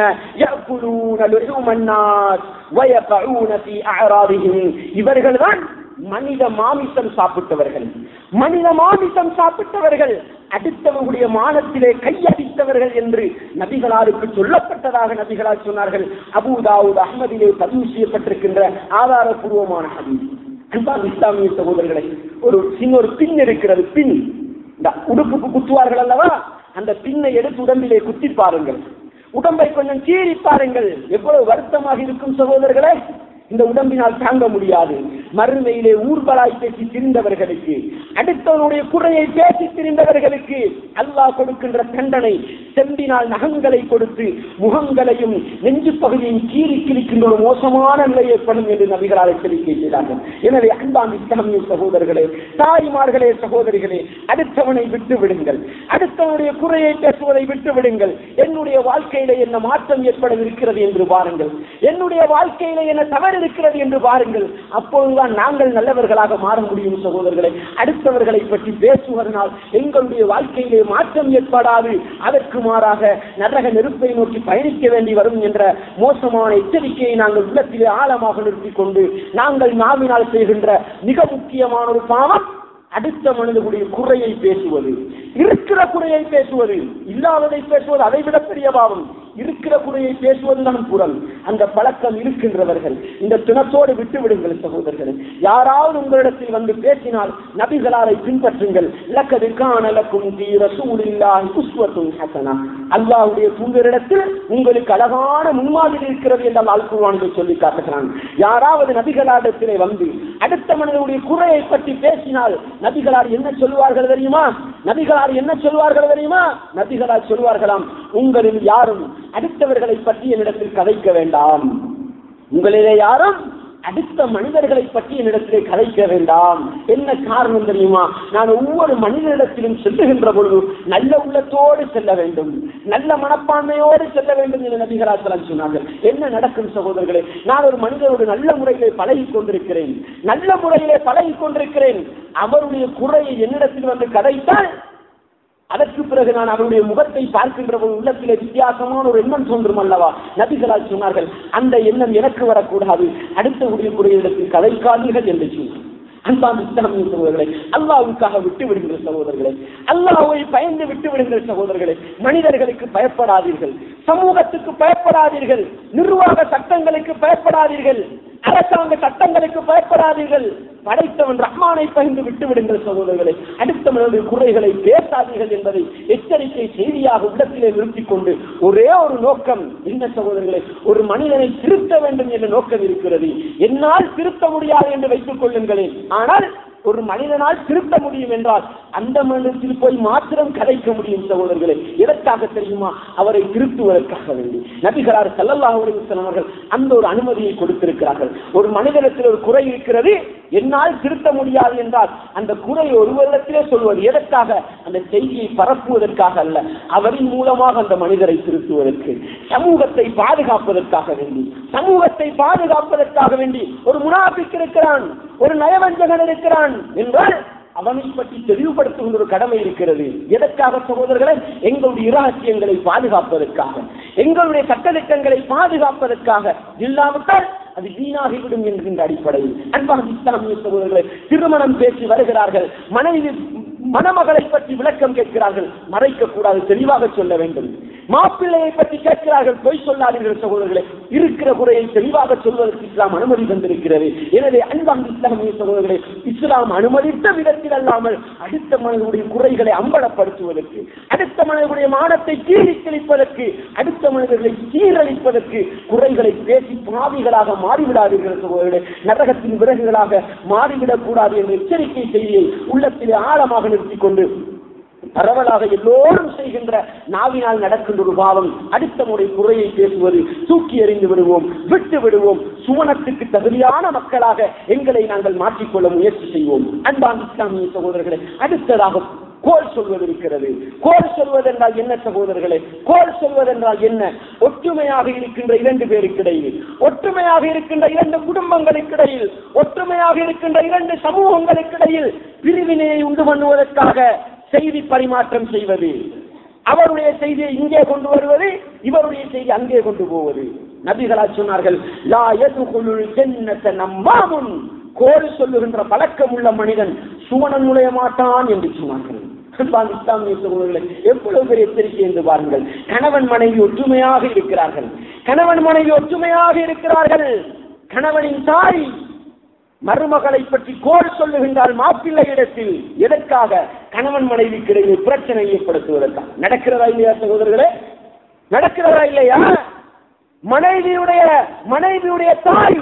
யகுலூன லுஹுமன்னாஸ் வயகஊன ஃபீ அஅராதிஹிம் இவர்கள்தான் மனித மாமிசம் சாப்பிட்டவர்கள் மனித மாமிசம் சாப்பிட்டவர்கள் அடுத்தவர்களுடைய மானத்திலே கையடித்தவர்கள் என்று நபிகளாருக்கு சொல்லப்பட்டதாக நபிகளார் சொன்னார்கள் அபுதாவுத் அஹமதிலே பதிவு செய்யப்பட்டிருக்கின்ற ஆதாரபூர்வமான ஹதீஸ் அன்பான இஸ்லாமிய சகோதரர்களை ஒரு சின்ன ஒரு பின் இருக்கிறது பின் இந்த உடுப்புக்கு குத்துவார்கள் அல்லவா அந்த பின்னை எடுத்து உடம்பிலே குத்தி பாருங்கள் உடம்பை கொஞ்சம் கீறி பாருங்கள் எவ்வளவு வருத்தமாக இருக்கும் சகோதரர்களே இந்த உடம்பினால் தாங்க முடியாது மறுமையிலே ஊர்வலாய் பேசி திரிந்தவர்களுக்கு அடுத்தவனுடைய குறையை பேசி திரிந்தவர்களுக்கு அல்லாஹ் கொடுக்கின்ற தண்டனை செம்பினால் நகங்களை கொடுத்து முகங்களையும் நெஞ்சு பகுதியும் கீறி கிழிக்கின்ற ஒரு மோசமான நிலை ஏற்படும் என்று நபிகளால் எச்சரிக்கை செய்தார்கள் எனவே அன்பான் இஸ்லாமிய சகோதரர்களே தாய்மார்களே சகோதரிகளே அடுத்தவனை விட்டு விடுங்கள் அடுத்தவனுடைய குறையை பேசுவதை விட்டு விடுங்கள் என்னுடைய வாழ்க்கையில என்ன மாற்றம் ஏற்படவிருக்கிறது என்று பாருங்கள் என்னுடைய வாழ்க்கையில என்ன தவறு இருக்கிறது என்று பாருங்கள் அப்போதுதான் நாங்கள் நல்லவர்களாக மாற முடியும் சகோதரர்களை அடுத்தவர்களை பற்றி பேசுவதனால் எங்களுடைய வாழ்க்கையிலே மாற்றம் ஏற்படாது அதற்கு மாறாக நரக நெருப்பை நோக்கி பயணிக்க வேண்டி வரும் என்ற மோசமான எச்சரிக்கையை நாங்கள் உள்ளத்திலே ஆழமாக நிறுத்திக் கொண்டு நாங்கள் நாவினால் செய்கின்ற மிக முக்கியமான ஒரு பாவம் அடுத்த மனிதனுடைய குறையை பேசுவது இருக்கிற குறையை பேசுவது இல்லாததை பேசுவது அதை விட பெரிய பாவம் இருக்கிற குறையை பேசுவதுதான் புறம் அந்த பழக்கம் இருக்கின்றவர்கள் இந்த தினத்தோடு விட்டு விடுங்கள் சகோதரர்களே யாராவது உங்களிடத்தில் வந்து பேசினால் நபிகளாரை பின்பற்றுங்கள் லக்கது காணலக்கும் தீர சூழில்லாஹி உஸ்வத்தும் ஹசனா அல்லாஹ்வுடைய தூதரிடத்தில் உங்களுக்கு அழகான முன்மாதிரி இருக்கிறது என்று அல்லாஹ் குர்ஆனில் சொல்லி காட்டுகிறான் யாராவது நபிகளாரிடத்திலே வந்து அடுத்த மனிதனுடைய குறையை பற்றி பேசினால் நபிகளார் என்ன சொல்வார்கள் தெரியுமா நபிகளார் என்ன சொல்வார்கள் தெரியுமா நபிகளார் சொல்வார்களாம் உங்களில் யாரும் அடுத்தவர்களை பற்றி என்னிடத்தில் கதைக்க வேண்டாம் உங்களிலே யாரும் அடுத்த மனிதர்களை பற்றி என்னிடத்திலே கதைக்க வேண்டாம் என்ன காரணம் தெரியுமா நான் ஒவ்வொரு மனிதனிடத்திலும் செல்லுகின்ற பொழுது நல்ல உள்ளத்தோடு செல்ல வேண்டும் நல்ல மனப்பான்மையோடு செல்ல வேண்டும் என்று நபிகளாசலம் சொன்னார்கள் என்ன நடக்கும் சகோதரர்களே நான் ஒரு மனிதரோடு நல்ல முறையிலே பழகி கொண்டிருக்கிறேன் நல்ல முறையிலே பழகி கொண்டிருக்கிறேன் அவருடைய குறையை என்னிடத்தில் வந்து கதைத்தால் அதற்கு பிறகு நான் அவருடைய முகத்தை பார்க்கின்ற போது உள்ளத்திலே வித்தியாசமான ஒரு எண்ணம் தோன்றும் அல்லவா நபிகளால் சொன்னார்கள் அந்த எண்ணம் எனக்கு வரக்கூடாது அடுத்த உடைய இடத்தில் கதைக்காதீர்கள் என்று சொன்னார் அன்பான் இஸ்லாமிய சகோதரர்களை அல்லாவுக்காக விட்டு விடுங்கள் சகோதரர்களை அல்லாவை பயந்து விட்டு விடுங்கள் சகோதரர்களை மனிதர்களுக்கு பயப்படாதீர்கள் சமூகத்துக்கு பயப்படாதீர்கள் நிர்வாக சட்டங்களுக்கு பயப்படாதீர்கள் அரசாங்க சட்டங்களுக்கு பயப்படாதீர்கள் படைத்தவன் ரஹ்மானை பகிர்ந்து விட்டு விடுங்கள் சகோதரர்களை அடுத்தவனுடைய குறைகளை பேசாதீர்கள் என்பதை எச்சரிக்கை செய்தியாக உள்ளத்திலே நிறுத்திக் கொண்டு ஒரே ஒரு நோக்கம் என்ன சகோதரர்களை ஒரு மனிதனை திருத்த வேண்டும் என்ற நோக்கம் இருக்கிறது என்னால் திருத்த முடியாது என்று வைத்துக் கொள்ளுங்களேன் ஆனால் ஒரு மனிதனால் திருத்த முடியும் என்றால் அந்த மனிதத்தில் போய் மாத்திரம் கதைக்க முடியும் சகோதரர்களே எதற்காக தெரியுமா அவரை திருத்துவதற்காக வேண்டி நபிகளார் சல்லல்லாஹு அலைஹி வஸல்லம் அவர்கள் அந்த ஒரு அனுமதியை கொடுத்திருக்கிறார்கள் ஒரு மனிதனத்தில் ஒரு குறை இருக்கிறது என்னால் திருத்த முடியாது என்றால் அந்த குறை ஒருவரிடத்திலே சொல்வது எதற்காக அந்த செய்தியை பரப்புவதற்காக அல்ல அவரின் மூலமாக அந்த மனிதரை திருத்துவதற்கு சமூகத்தை பாதுகாப்பதற்காக வேண்டி சமூகத்தை பாதுகாப்பதற்காக வேண்டி ஒரு முனாபிக் இருக்கிறான் ஒரு நயவஞ்சகன் இருக்கிறான் என்றால் அவனை பற்றி தெளிவுபடுத்துகின்ற ஒரு கடமை இருக்கிறது எதற்காக சகோதரர்களை எங்களுடைய இரகசியங்களை பாதுகாப்பதற்காக எங்களுடைய சட்டத்திட்டங்களை பாதுகாப்பதற்காக இல்லாவிட்டால் அது வீணாகிவிடும் என்கின்ற அடிப்படையில் அன்பான இஸ்லாமிய சகோதரர்களை திருமணம் பேசி வருகிறார்கள் மனைவி மணமகளை பற்றி விளக்கம் கேட்கிறார்கள் மறைக்க கூடாது தெளிவாக சொல்ல வேண்டும் மாப்பிள்ளையை பற்றி கேட்கிறார்கள் பொய் சொல்லாதீர்கள் சகோதரர்களே இருக்கிற குறையை தெளிவாக சொல்வதற்கு இஸ்லாம் அனுமதி தந்திருக்கிறது எனவே அன்பான இஸ்லாமிய சகோதரர்களே இஸ்லாம் அனுமதித்த விதத்தில் அல்லாமல் அடுத்த மனிதனுடைய குறைகளை அம்பலப்படுத்துவதற்கு அடுத்த மனிதனுடைய மானத்தை கீழி கிழிப்பதற்கு அடுத்த மனிதர்களை சீரழிப்பதற்கு குறைகளை பேசி பாவிகளாக மாறிவிடாதீர்கள் சகோதரர்களே நரகத்தின் விறகுகளாக மாறிவிடக் கூடாது என்ற எச்சரிக்கை செய்தியை உள்ளத்திலே ஆழமாக நிறுத்திக் கொண்டு பரவலாக எல்லோரும் செய்கின்ற நாவினால் நடக்கின்ற ஒரு பாவம் அடுத்த முறை குறையை பேசுவது தூக்கி எறிந்து விடுவோம் விட்டு விடுவோம் சுவனத்துக்கு தகுதியான மக்களாக எங்களை நாங்கள் மாற்றிக்கொள்ள முயற்சி செய்வோம் அன்பான் இஸ்லாமிய சகோதரர்களே அடுத்ததாக கோல் சொல்வது இருக்கிறது கோல் சொல்வதென்றால் என்ன சகோதரர்களே கோல் சொல்வதென்றால் என்ன ஒற்றுமையாக இருக்கின்ற இரண்டு பேருக்கிடையில் ஒற்றுமையாக இருக்கின்ற இரண்டு குடும்பங்களுக்கிடையில் ஒற்றுமையாக இருக்கின்ற இரண்டு சமூகங்களுக்கிடையில் பிரிவினையை உண்டு பண்ணுவதற்காக செய்தி பரிமாற்றம் செய்வது அவருடைய செய்தியை இங்கே கொண்டு வருவது இவருடைய செய்தி அங்கே கொண்டு போவது நபிகளா சொன்னார்கள் லா யதுகுலுல் ஜன்னத நம்மாமுன் கோல் சொல்லுகின்ற பழக்கம் உள்ள மனிதன் சுவனம் நுழைய மாட்டான் என்று சொன்னார்கள் அன்பான இஸ்லாமிய சகோதரர்களே, எவ்வளவு பெரிய எச்சரிக்கை என்று பாருங்கள் கணவன் மனைவி ஒற்றுமையாக இருக்கிறார்கள் கணவன் மனைவி ஒற்றுமையாக இருக்கிறார்கள் கணவனின் தாய் மருமகளை பற்றி கோல் சொல்லுகின்றால் மாப்பிள்ளை இடத்தில் எதற்காக கணவன் மனைவிக்கு இடையே பிரச்சனை ஏற்படுத்துவதற்காக நடக்கிறதா இல்லையா சகோதரர்களே நடக்கிறதா இல்லையா மனைவியுடைய மனைவியுடைய தாய்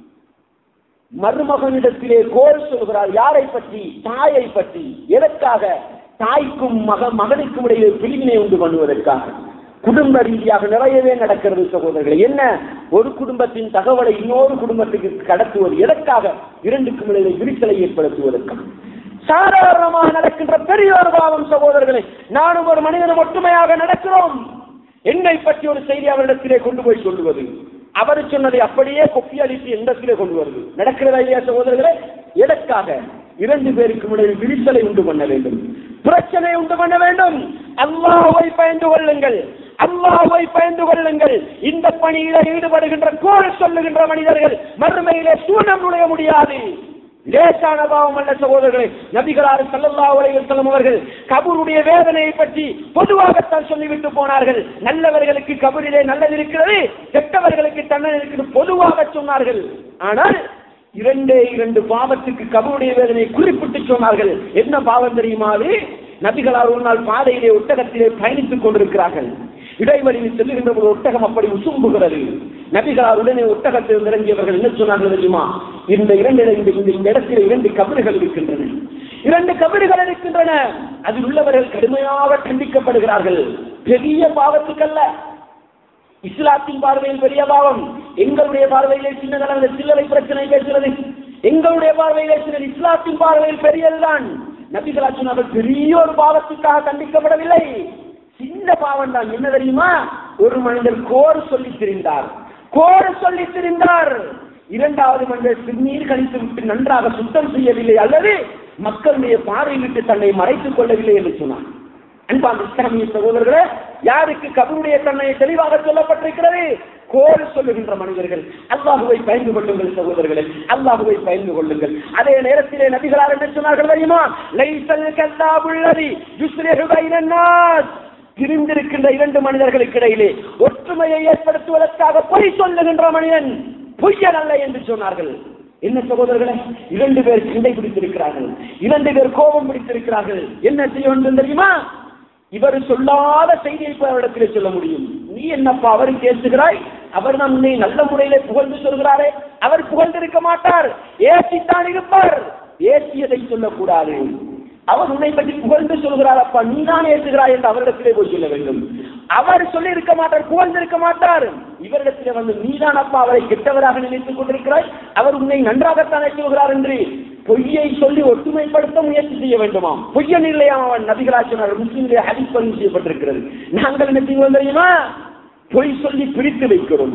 மருமகனிடத்திலே கோல் சொல்கிறார் யாரை பற்றி தாயை பற்றி எதற்காக தாய்க்கும் மக மகனுக்கும் இடையே பிரிவினை உண்டு பண்ணுவதற்காக குடும்ப ரீதியாக நிறையவே நடக்கிறது சகோதரர்களே என்ன ஒரு குடும்பத்தின் தகவலை இன்னொரு குடும்பத்துக்கு கடத்துவது எதற்காக இரண்டுக்கும் இடையே விரிசலை ஏற்படுத்துவதற்காக சாதாரணமாக நடக்கின்ற பெரிய ஒரு பாவம் சகோதரர்களே நானும் ஒரு மனிதனும் ஒற்றுமையாக நடக்கிறோம் என்னை பற்றி ஒரு செய்தி அவரிடத்திலே கொண்டு போய் சொல்லுவது அவர் சொன்னதை அப்படியே கொப்பி அளித்து எந்தத்திலே கொண்டு வருது நடக்கிறதா இல்லையா சகோதரர்களே எதற்காக இரண்டு பேருக்கும் இடையில் விரிசலை உண்டு பண்ண வேண்டும் பிரச்சனை உண்டு பண்ண வேண்டும் அல்லாஹ்வை பயந்து கொள்ளுங்கள் அல்லாஹ்வை பயந்து கொள்ளுங்கள் இந்த பணியில ஈடுபடுகின்ற கோல் சொல்லுகின்ற மனிதர்கள் மறுமையிலே சூனம் நுழைய முடியாது லேசான பாவம் அல்ல சகோதரர்களே நபிகளார் ஸல்லல்லாஹு அலைஹி வஸல்லம் அவர்கள் கபருடைய வேதனையை பற்றி பொதுவாகத்தான் சொல்லிவிட்டு போனார்கள் நல்லவர்களுக்கு கபரிலே நல்லது இருக்கிறது கெட்டவர்களுக்கு தண்டனை இருக்கிறது பொதுவாக சொன்னார்கள் ஆனால் இரண்டே இரண்டு பாவத்துக்கு கபருடைய வேதனை குறிப்பிட்டு சொன்னார்கள் என்ன பாவம் தெரியுமா அது நபிகளார் ஒரு நாள் பாதையிலே ஒட்டகத்திலே பயணித்துக் கொண்டிருக்கிறார்கள் இடைவெளியில் செல்லுகின்ற ஒரு ஒட்டகம் அப்படி உசும்புகிறது நபிகளார் உடனே ஒட்டகத்தில் இறங்கியவர்கள் என்ன சொன்னார்கள் தெரியுமா இந்த இரண்டு இந்த இந்த- இந்த இடத்தில் இரண்டு கபறுகள் இருக்கின்றன இரண்டு கபறுகள் இருக்கின்றன அதில் உள்ளவர்கள் கடுமையாக கண்டிக்கப்படுகிறார்கள் பெரிய பாவத்துக்கல்ல இஸ்லாத்தின் பார்வையில் பெரிய பாவம் எங்களுடைய பார்வையிலே சின்னதளவு சில்லறை பிரச்சனை பேசுகிறது எங்களுடைய பார்வையிலே சிலர் இஸ்லாத்தின் பார்வையில் பெரியதுதான் நபிகளா சொன்னார்கள் பெரிய ஒரு பாவத்துக்காக கண்டிக்கப்படவில்லை சின்ன பாவம் தான் என்ன தெரியுமா ஒரு மனிதர் கோர் சொல்லி திரிந்தார் கோர் சொல்லி திரிந்தார் இரண்டாவது மனிதர் சிறுநீர் கழித்து விட்டு நன்றாக சுத்தம் செய்யவில்லை அல்லது மக்களுடைய பார்வையில் விட்டு தன்னை மறைத்துக் கொள்ளவில்லை என்று சொன்னார் அன்பான இஸ்லாமிய சகோதரர்களே யாருக்கு கபருடைய தன்னை தெளிவாக சொல்லப்பட்டிருக்கிறது கோல் சொல்லுகின்ற மனிதர்கள் அல்லாஹுவை பயந்து கொள்ளுங்கள் சகோதரர்களே அல்லாஹுவை பயந்து கொள்ளுங்கள் அதே நேரத்திலே நபிகளார் என்ன சொன்னார்கள் தெரியுமா லைசல் கல்லாபுள்ளதி யுஸ்ரிஹு பைனன் நாஸ் பிரிந்திருக்கின்ற இரண்டு மனிதர்களுக்கு இடையிலே ஒற்றுமையை ஏற்படுத்துவதற்காக பொய் சொல்லுகின்ற மனிதன் பொய்யன் அல்ல என்று சொன்னார்கள் என்ன சகோதரர்களே இரண்டு பேர் சண்டை பிடித்திருக்கிறார்கள் இரண்டு பேர் கோபம் பிடித்திருக்கிறார்கள் என்ன செய்ய வேண்டும் தெரியுமா இவர் சொல்லாத செய்தியை இப்ப அவரிடத்திலே சொல்ல முடியும் நீ என்னப்பா அவர் பேசுகிறாய் அவர் நம்மை நல்ல முறையிலே புகழ்ந்து சொல்கிறாரே அவர் புகழ்ந்திருக்க மாட்டார் ஏசித்தான் இருப்பார் ஏசியதை சொல்லக்கூடாது அவர் உன்னை பற்றி புகழ்ந்து சொல்கிறார் அப்பா நீ தான் ஏற்றுகிறாய் என்று அவரிடத்திலே போய் சொல்ல வேண்டும் அவர் சொல்லி இருக்க மாட்டார் புகழ்ந்திருக்க மாட்டார் இவரிடத்திலே வந்து நீதான் அப்பா அவரை கெட்டவராக நினைத்துக் கொண்டிருக்கிறாய் அவர் உன்னை நன்றாகத்தானே சொல்கிறார் என்று பொய்யை சொல்லி ஒற்றுமைப்படுத்த முயற்சி செய்ய வேண்டுமாம் பொய்யன் இல்லையாம் அவன் நபிகளாச்சனர் முஸ்லிம்களே ஹதீஸ் பதிவு செய்யப்பட்டிருக்கிறது நாங்கள் என்ன செய்வோம் தெரியுமா பொய் சொல்லி பிரித்து வைக்கிறோம்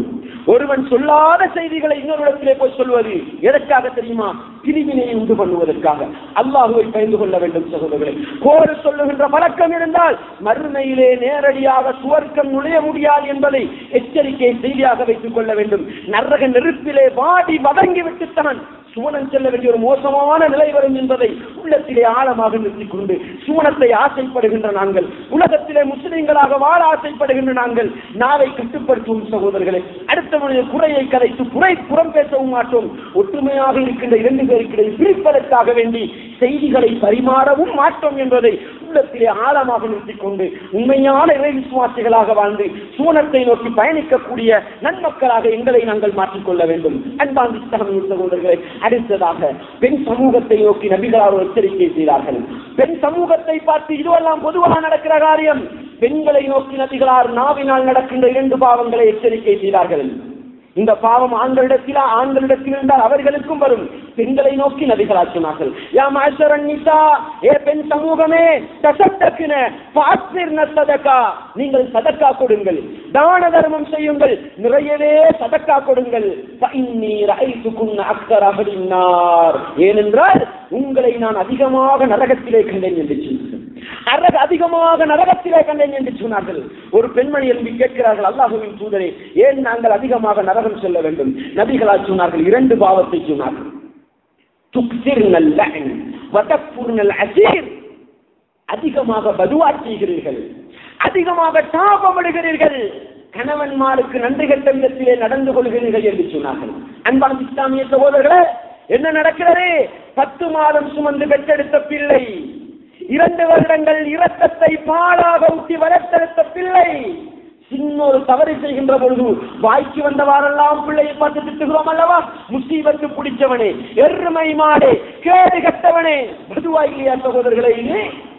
ஒருவன் சொல்லாத செய்திகளை இன்னொரு போய் சொல்வது எதற்காக தெரியுமா பிரிவினை உண்டு பண்ணுவதற்காக அல்லாஹுவை பயந்து கொள்ள வேண்டும் சகோதரர்களே கோர சொல்லுகின்ற பழக்கம் இருந்தால் மறுமையிலே நேரடியாக சுவர்க்கம் நுழைய முடியாது என்பதை எச்சரிக்கை செய்தியாக வைத்துக் கொள்ள வேண்டும் நரக நெருப்பிலே வாடி வதங்கி விட்டுத்தான் சுவனம் செல்ல வேண்டிய ஒரு மோசமான நிலை வரும் என்பதை உள்ளத்திலே ஆழமாக நிறுத்திக் கொண்டு சுவனத்தை ஆசைப்படுகின்ற நாங்கள் உலகத்திலே முஸ்லிம்களாக வாழ ஆசைப்படுகின்ற நாங்கள் நாவை கட்டுப்படுத்தும் சகோதரர்களை அடுத்தவனுடைய குறையை கதைத்து குறை புறம் பேசவும் மாட்டோம் ஒற்றுமையாக இருக்கின்ற இரண்டு பேருக்கிடையே பிரிப்பதற்காக வேண்டி செய்திகளை பரிமாறவும் மாட்டோம் என்பதை உள்ளத்திலே ஆழமாக நிறுத்திக் கொண்டு உண்மையான இறை விசுவாசிகளாக வாழ்ந்து சூனத்தை நோக்கி பயணிக்கக்கூடிய நன்மக்களாக எங்களை நாங்கள் மாற்றிக்கொள்ள வேண்டும் அன்பான் சகோதரர்களை அடுத்ததாக பெண் சமூகத்தை நோக்கி நபிகளார் ஒரு எச்சரிக்கை செய்தார்கள் பெண் சமூகத்தை பார்த்து இதுவெல்லாம் பொதுவாக நடக்கிற காரியம் பெண்களை நோக்கி நபிகளார் நாவினால் நடக்கின்ற இரண்டு பாவங்களை எச்சரிக்கை செய்தார்கள் இந்த பாவம் ஆண்களிடத்தில் ஆண்களிடத்தில் இருந்தால் அவர்களுக்கும் வரும் பெண்களை நோக்கி நபிகளார் சொன்னார்கள் யா மாஷரன் நிசா ஏ பெண் சமூகமே தசத்தக்கின பாஸ்மிர் சதக்கா நீங்கள் சதக்கா கொடுங்கள் தான தர்மம் செய்யுங்கள் நிறையவே சதக்கா கொடுங்கள் அக்கர் அகடினார் ஏனென்றால் உங்களை நான் அதிகமாக நரகத்திலே கண்டேன் என்று சொன்னார்கள் அரக அதிகமாக நரகத்திலே கண்டேன் என்று சொன்னார்கள் ஒரு பெண்மணி எழுப்பி கேட்கிறார்கள் அல்லாஹுவின் தூதரே ஏன் நாங்கள் அதிகமாக நரகம் செல்ல வேண்டும் நபிகளா சொன்னார்கள் இரண்டு பாவத்தை சொன்னார்கள் துக்சிர்னல் லஅன் வதக்ஃபுர்னல் அசீர் அதிகமாக பதுவா செய்கிறீர்கள் அதிகமாக தாபமிடுகிறீர்கள் கணவன்மாருக்கு நன்றி கட்ட விதத்திலே நடந்து கொள்கிறீர்கள் என்று சொன்னார்கள் அன்பான இஸ்லாமிய சகோதரர்களே என்ன நடக்கிறது பத்து மாதம் சுமந்து பெற்றெடுத்த பிள்ளை இரண்டு வருடங்கள் இரத்தத்தை பாலாக ஊட்டி வளர்த்தெடுத்த பிள்ளை சின்ன ஒரு தவறு செய்கின்ற பொழுது வாய்க்கு வந்தவாறெல்லாம் பிள்ளையை பார்த்து திட்டுகிறோம் அல்லவா முசீபத்து பிடிச்சவனே எருமை மாடே கேடு கட்டவனே பதுவா இல்லையா சகோதரர்களை இது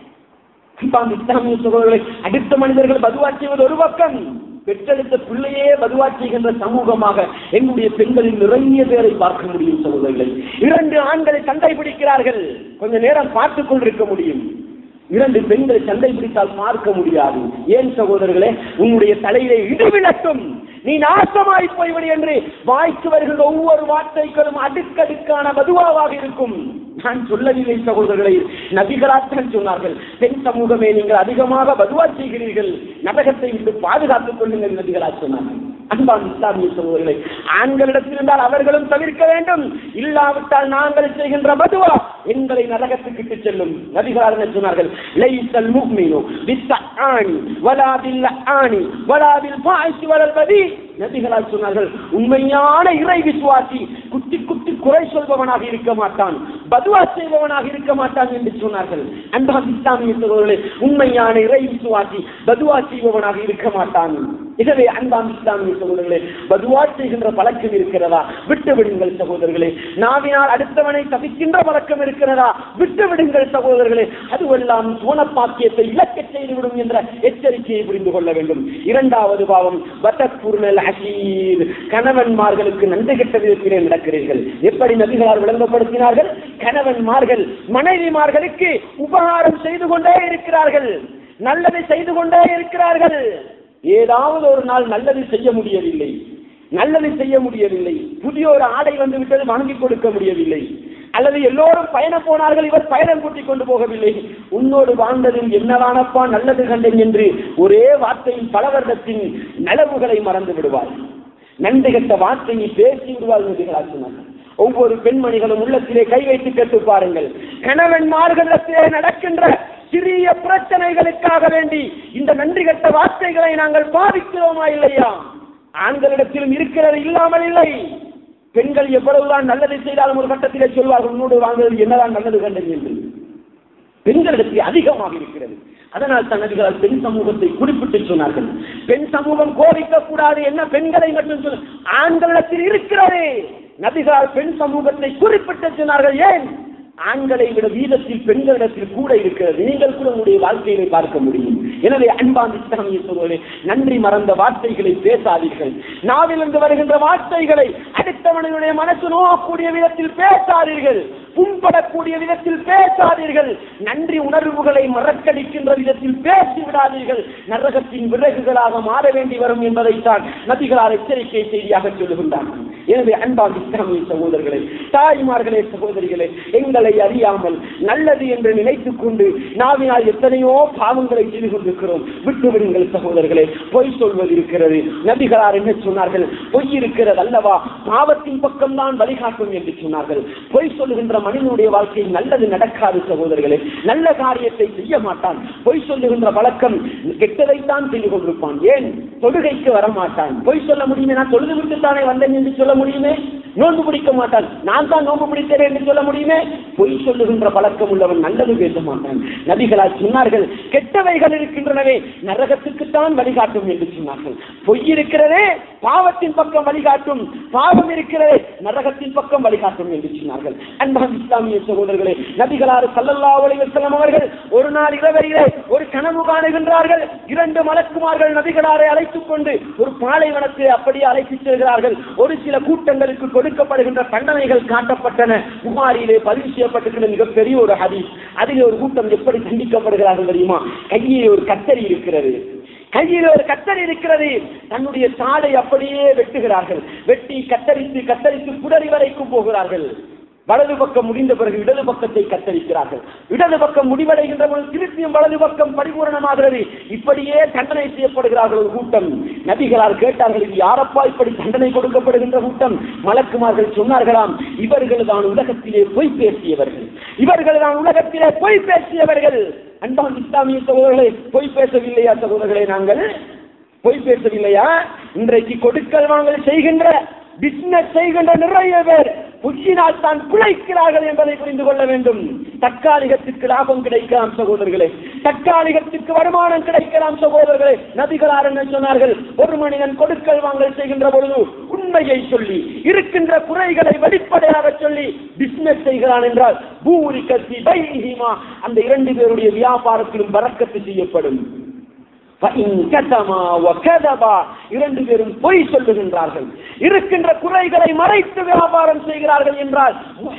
இஸ்லாமிய சகோதரர்களை அடுத்த மனிதர்கள் பதுவா செய்வது ஒரு பக்கம் பெற்றெடுத்த பிள்ளையே பதுவா செய்கின்ற சமூகமாக என்னுடைய பெண்களில் நிறைய பேரை பார்க்க முடியும் சகோதரர்களை இரண்டு ஆண்களை சண்டை பிடிக்கிறார்கள் கொஞ்ச நேரம் பார்த்துக் கொண்டிருக்க முடியும் இரண்டு பெண்களை சண்டை பிடித்தால் பார்க்க முடியாது ஏன் சகோதரர்களே உன்னுடைய தலையிலே இடிவிழட்டும் நீ நாசமாய் போய்விடு என்று வாய்க்கு வருகின்ற ஒவ்வொரு வார்த்தைகளும் அடுக்கடுக்கான மதுவாவாக இருக்கும் நான் சொல்லவில்லை சகோதரர்களை நபிகளாத்தான் சொன்னார்கள் பெண் சமூகமே நீங்கள் அதிகமாக பதுவா செய்கிறீர்கள் நரகத்தை விட்டு பாதுகாத்துக் கொள்ளுங்கள் நபிகளா சொன்னார்கள் அன்பான் இஸ்லாமிய சகோதரர்களை ஆண்களிடத்தில் இருந்தால் அவர்களும் தவிர்க்க வேண்டும் இல்லாவிட்டால் நாங்கள் செய்கின்ற மதுவா எங்களை நரகத்துக்கு இட்டு செல்லும் நபிகளார் என்ன சொன்னார்கள் லைசல் முஃமினு பிஸ்ஸஆனி வலா பில்ஆனி வலா பில் ஃபாயிஷி வலல் பதி நபிகளார் சொன்னார்கள் உண்மையான இறை விசுவாசி குட்டி குட்டி குறை சொல்பவனாக இருக்க மாட்டான் பதுவா செய்பவனாக இருக்க மாட்டான் என்று சொன்னார்கள் அன்பான் இஸ்லாமிய சகோதரர்களே உண்மையான இறை விசுவாசி பதுவா செய்பவனாக இருக்க மாட்டான் எனவே அன்பான் இஸ்லாமிய சகோதரர்களே பதுவா செய்கின்ற பழக்கம் இருக்கிறதா விட்டு விடுங்கள் சகோதரர்களே நாவினால் அடுத்தவனை தவிக்கின்ற பழக்கம் இருக்கிறதா விட்டு விடுங்கள் சகோதரர்களே அதுவெல்லாம் சோனப்பாக்கியத்தை இழக்க செய்துவிடும் என்ற எச்சரிக்கையை புரிந்து கொள்ள வேண்டும் இரண்டாவது பாவம் வட்டப்பூர்ணல் அசீர் கணவன்மார்களுக்கு நன்றி கெட்ட விதத்திலே நடக்கிறீர்கள் எப்படி நபிகளார் விளங்கப்படுத்தினார்கள் கணவன்மார்கள் மனைவிமார்களுக்கு உபகாரம் செய்து கொண்டே இருக்கிறார்கள் நல்லதை செய்து கொண்டே இருக்கிறார்கள் ஏதாவது ஒரு நாள் நல்லது செய்ய முடியவில்லை நல்லது செய்ய முடியவில்லை புதிய ஒரு ஆடை வந்து விட்டது வாங்கி கொடுக்க முடியவில்லை அல்லது எல்லோரும் பயணம் போனார்கள் இவர் பயணம் கூட்டிக் கொண்டு போகவில்லை உன்னோடு வாழ்ந்ததில் என்னவானப்பா நல்லது கண்டேன் என்று ஒரே வார்த்தையில் பல வருடத்தின் நலவுகளை மறந்து விடுவார் நன்றி கட்ட வார்த்தையை பேசி விடுவார் நபிகளார் சொன்னார்கள் ஒவ்வொரு பெண்மணிகளும் உள்ளத்திலே கை வைத்து கேட்டு பாருங்கள் கணவன்மார்களிடத்திலே நடக்கின்ற சிறிய பிரச்சனைகளுக்காக வேண்டி இந்த நன்றி கட்ட வார்த்தைகளை நாங்கள் பாதிக்கிறோமா இல்லையா ஆண்களிடத்திலும் இருக்கிறது இல்லாமல் இல்லை பெண்கள் எவ்வளவுதான் நல்லதை செய்தாலும் ஒரு கட்டத்திலே சொல்வார்கள் உன்னோடு வாங்குவது என்னதான் நல்லது கண்டது என்று பெண்களிடத்தில் அதிகமாக இருக்கிறது அதனால் தன்னதிகளால் பெண் சமூகத்தை குறிப்பிட்டு சொன்னார்கள் பெண் சமூகம் கோபிக்க கூடாது என்ன பெண்களை மட்டும் சொல்ல ஆண்களிடத்தில் இருக்கிறது நபிகளால் பெண் சமூகத்தை குறிப்பிட்டு சொன்னார்கள் ஏன் ஆண்களை விட வீதத்தில் பெண்களிடத்தில் கூட இருக்கிறது நீங்கள் கூட உங்களுடைய வாழ்க்கையை பார்க்க முடியும் எனவே அன்பான் இஸ்லாமிய சொல்வதே நன்றி மறந்த வார்த்தைகளை பேசாதீர்கள் நாவிலிருந்து வருகின்ற வார்த்தைகளை அடுத்தவனுடைய மனசு நோக்கக்கூடிய விதத்தில் பேசாதீர்கள் புண்படக்கூடிய விதத்தில் பேசாதீர்கள் நன்றி உணர்வுகளை மறக்கடிக்கின்ற விதத்தில் பேசி விடாதீர்கள் நரகத்தின் விறகுகளாக மாற வேண்டி வரும் என்பதைத்தான் நபிகளார் எச்சரிக்கை செய்தியாக சொல்லுகின்றார்கள் எனவே அன்பாக இஸ்லாமிய சகோதரர்களே தாய்மார்களே சகோதரிகளே எங்களை அறியாமல் நல்லது என்று நினைத்துக் கொண்டு நாவினால் எத்தனையோ பாவங்களை செய்து கொண்டிருக்கிறோம் விட்டுவிடுங்கள் சகோதரர்களே பொய் சொல்வது இருக்கிறது நபிகளார் என்ன சொன்னார்கள் பொய் இருக்கிறது அல்லவா பாவத்தின் பக்கம்தான் வழிகாட்டும் என்று சொன்னார்கள் பொய் சொல்லுகின்ற மனிதனுடைய வாழ்க்கையில் நல்லது நடக்காது சகோதரர்களே நல்ல காரியத்தை செய்ய மாட்டான் பொய் சொல்லுகின்ற வழக்கம் கெட்டதைத்தான் செய்து கொண்டிருப்பான் ஏன் தொழுகைக்கு வர மாட்டான் பொய் சொல்ல முடியுமே நான் தொழுது விட்டு தானே வந்தேன் என்று சொல்ல முடியுமே நோன்பு பிடிக்க மாட்டான் நான் தான் நோன்பு பிடித்தேன் என்று சொல்ல முடியுமே பொய் சொல்லுகின்ற பழக்கம் உள்ளவன் நல்லது பேச மாட்டான் நபிகளால் சொன்னார்கள் கெட்டவைகள் இருக்கின்றனவே நரகத்துக்குத்தான் வழிகாட்டும் என்று சொன்னார்கள் பொய் இருக்கிறதே பாவத்தின் பக்கம் வழிகாட்டும் பாவம் இருக்கிறதே நரகத்தின் பக்கம் வழிகாட்டும் என்று சொன்னார்கள் அன்பான் இஸ்லாமிய சகோதரர்களே நபிகளார் சல்லல்லாஹு அலைஹி வஸல்லம் அவர்கள் ஒரு நாள் இரவரிலே ஒரு கனவு காணுகின்றார்கள் இரண்டு மலக்குமார்கள் நபிகளாரை அழைத்துக் கொண்டு ஒரு பாலைவனத்தை அப்படியே அழைத்துச் செல்கிறார்கள் ஒரு சில கூட்டங்களுக்கு கொடுக்கப்படுகின்ற தண்டனைகள் காட்டப்பட்டன புகாரிலே பதிவு செய்யப்பட்டிருக்கிற மிகப்பெரிய ஒரு ஹதீஸ் அதில் ஒரு கூட்டம் எப்படி தண்டிக்கப்படுகிறார்கள் தெரியுமா கையில் ஒரு கத்தரி இருக்கிறது கையில் ஒரு கத்தரி இருக்கிறது தன்னுடைய தாடை அப்படியே வெட்டுகிறார்கள் வெட்டி கத்தரித்து கத்தரித்து குடரி வரைக்கும் போகிறார்கள் வலது பக்கம் முடிந்த பிறகு இடது பக்கத்தை கத்தரிக்கிறார்கள் இடது பக்கம் முடிவடைகின்ற பொழுது திருப்பியும் வலது பக்கம் பரிபூரணமாகிறது இப்படியே தண்டனை செய்யப்படுகிறார்கள் ஒரு கூட்டம் நபிகளால் கேட்டார்கள் இது யாரப்பா இப்படி தண்டனை கொடுக்கப்படுகின்ற கூட்டம் மலக்குமார்கள் சொன்னார்களாம் இவர்கள் தான் உலகத்திலே பொய் பேசியவர்கள் இவர்கள் தான் உலகத்திலே பொய் பேசியவர்கள் அன்பான் இஸ்லாமிய சகோதரர்களே பொய் பேசவில்லையா சகோதரர்களே நாங்கள் பொய் பேசவில்லையா இன்றைக்கு கொடுக்கல் வாங்கல் செய்கின்ற பிசினஸ் செய்கின்ற நிறைய பேர் புச்சினால் தான் பிழைக்கிறார்கள் என்பதை புரிந்து கொள்ள வேண்டும் தற்காலிகத்துக்கு லாபம் கிடைக்கலாம் சகோதரர்களே தற்காலிகத்துக்கு வருமானம் கிடைக்கலாம் சகோதரர்களே நபிகளார் என்ன சொன்னார்கள் ஒரு மனிதன் கொடுக்கல் வாங்கல் செய்கின்ற பொழுது உண்மையை சொல்லி இருக்கின்ற குறைகளை வெளிப்படையாக சொல்லி பிசினஸ் செய்கிறான் என்றால் பூரி கத்தி பைஹிமா அந்த இரண்டு பேருடைய வியாபாரத்திலும் வரக்கத்து செய்யப்படும் இரண்டு பேரும் பொய் சொல்லுகின்றார்கள் இருக்கின்ற குறைகளை மறைத்து வியாபாரம் செய்கிறார்கள் என்றால்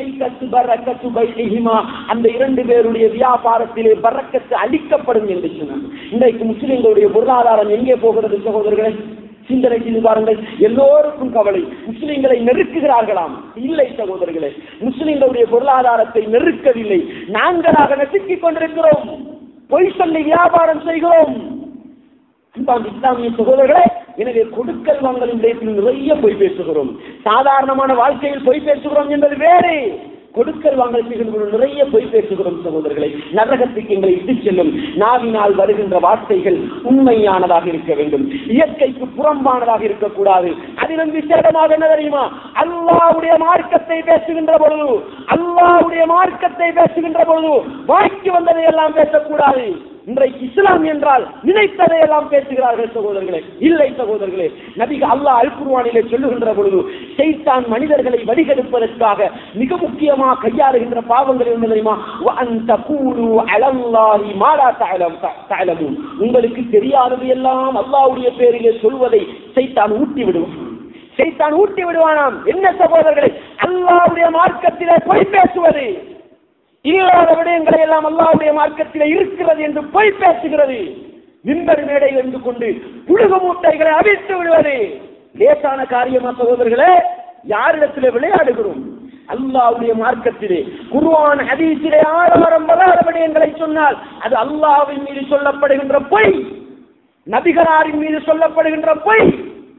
அந்த இரண்டு பேருடைய வியாபாரத்திலே பறக்கத்து அளிக்கப்படும் என்று சொன்னார் இன்றைக்கு முஸ்லிம்களுடைய பொருளாதாரம் எங்கே போகிறது சகோதரர்களே சிந்தனை செய்து பாருங்கள் எல்லோருக்கும் கவலை முஸ்லிம்களை நெருக்குகிறார்களாம் இல்லை சகோதரர்களே முஸ்லிம்களுடைய பொருளாதாரத்தை நெருக்கவில்லை நாங்களாக நெருக்கிக் கொண்டிருக்கிறோம் பொய் சொல்லி வியாபாரம் செய்கிறோம் அன்பான் இஸ்லாமிய சகோதரர்களே எனவே கொடுக்கல் வாங்கல் விடயத்தில் நிறைய பொய் பேசுகிறோம் சாதாரணமான வாழ்க்கையில் பொய் பேசுகிறோம் என்பது வேறு கொடுக்கல் வாங்கல் செய்கின்ற நிறைய பொய் பேசுகிறோம் சகோதரர்களை நரகத்துக்கு எங்களை இட்டு செல்லும் நாவினால் வருகின்ற வார்த்தைகள் உண்மையானதாக இருக்க வேண்டும் இயற்கைக்கு புறம்பானதாக இருக்கக்கூடாது அதிலும் விசேடமாக என்ன தெரியுமா அல்லாவுடைய மார்க்கத்தை பேசுகின்ற பொழுது அல்லாவுடைய மார்க்கத்தை பேசுகின்ற பொழுது வாய்க்கு வந்ததை எல்லாம் பேசக்கூடாது இன்றைக்கு இஸ்லாம் என்றால் நினைத்ததை எல்லாம் பேசுகிறார்கள் சகோதரர்களே இல்லை சகோதரர்களே நபிக அல்லாஹ் அல்குர்வானிலே சொல்லுகின்ற பொழுது செய்தான் மனிதர்களை வடிகெடுப்பதற்காக மிக முக்கியமாக கையாளுகின்ற பாவங்கள் என்ன தெரியுமா அந்த கூடு அலல்லாஹி மாலா தஅலமுன் உங்களுக்கு தெரியாதது எல்லாம் அல்லாஹ்வுடைய பேரிலே சொல்வதை செய்தான் ஊட்டி விடுவான் செய்தான் ஊட்டி விடுவானாம் என்ன சகோதரர்களே அல்லாஹ்வுடைய மார்க்கத்திலே பொய் பேசுவது இல்லாத விடயங்களை எல்லாம் அல்லாவுடைய மார்க்கத்தில் இருக்கிறது என்று பொய் பேசுகிறது மின்பர் மேடையில் இருந்து கொண்டு புழுகு மூட்டைகளை அவிழ்த்து விடுவது லேசான காரியமா சகோதரர்களே யாரிடத்திலே விளையாடுகிறோம் அல்லாவுடைய மார்க்கத்திலே குருவான் ஹதீஸிலே ஆரம்பரம் வராத விடயங்களை சொன்னால் அது அல்லாவின் மீது சொல்லப்படுகின்ற பொய் நபிகராரின் மீது சொல்லப்படுகின்ற பொய்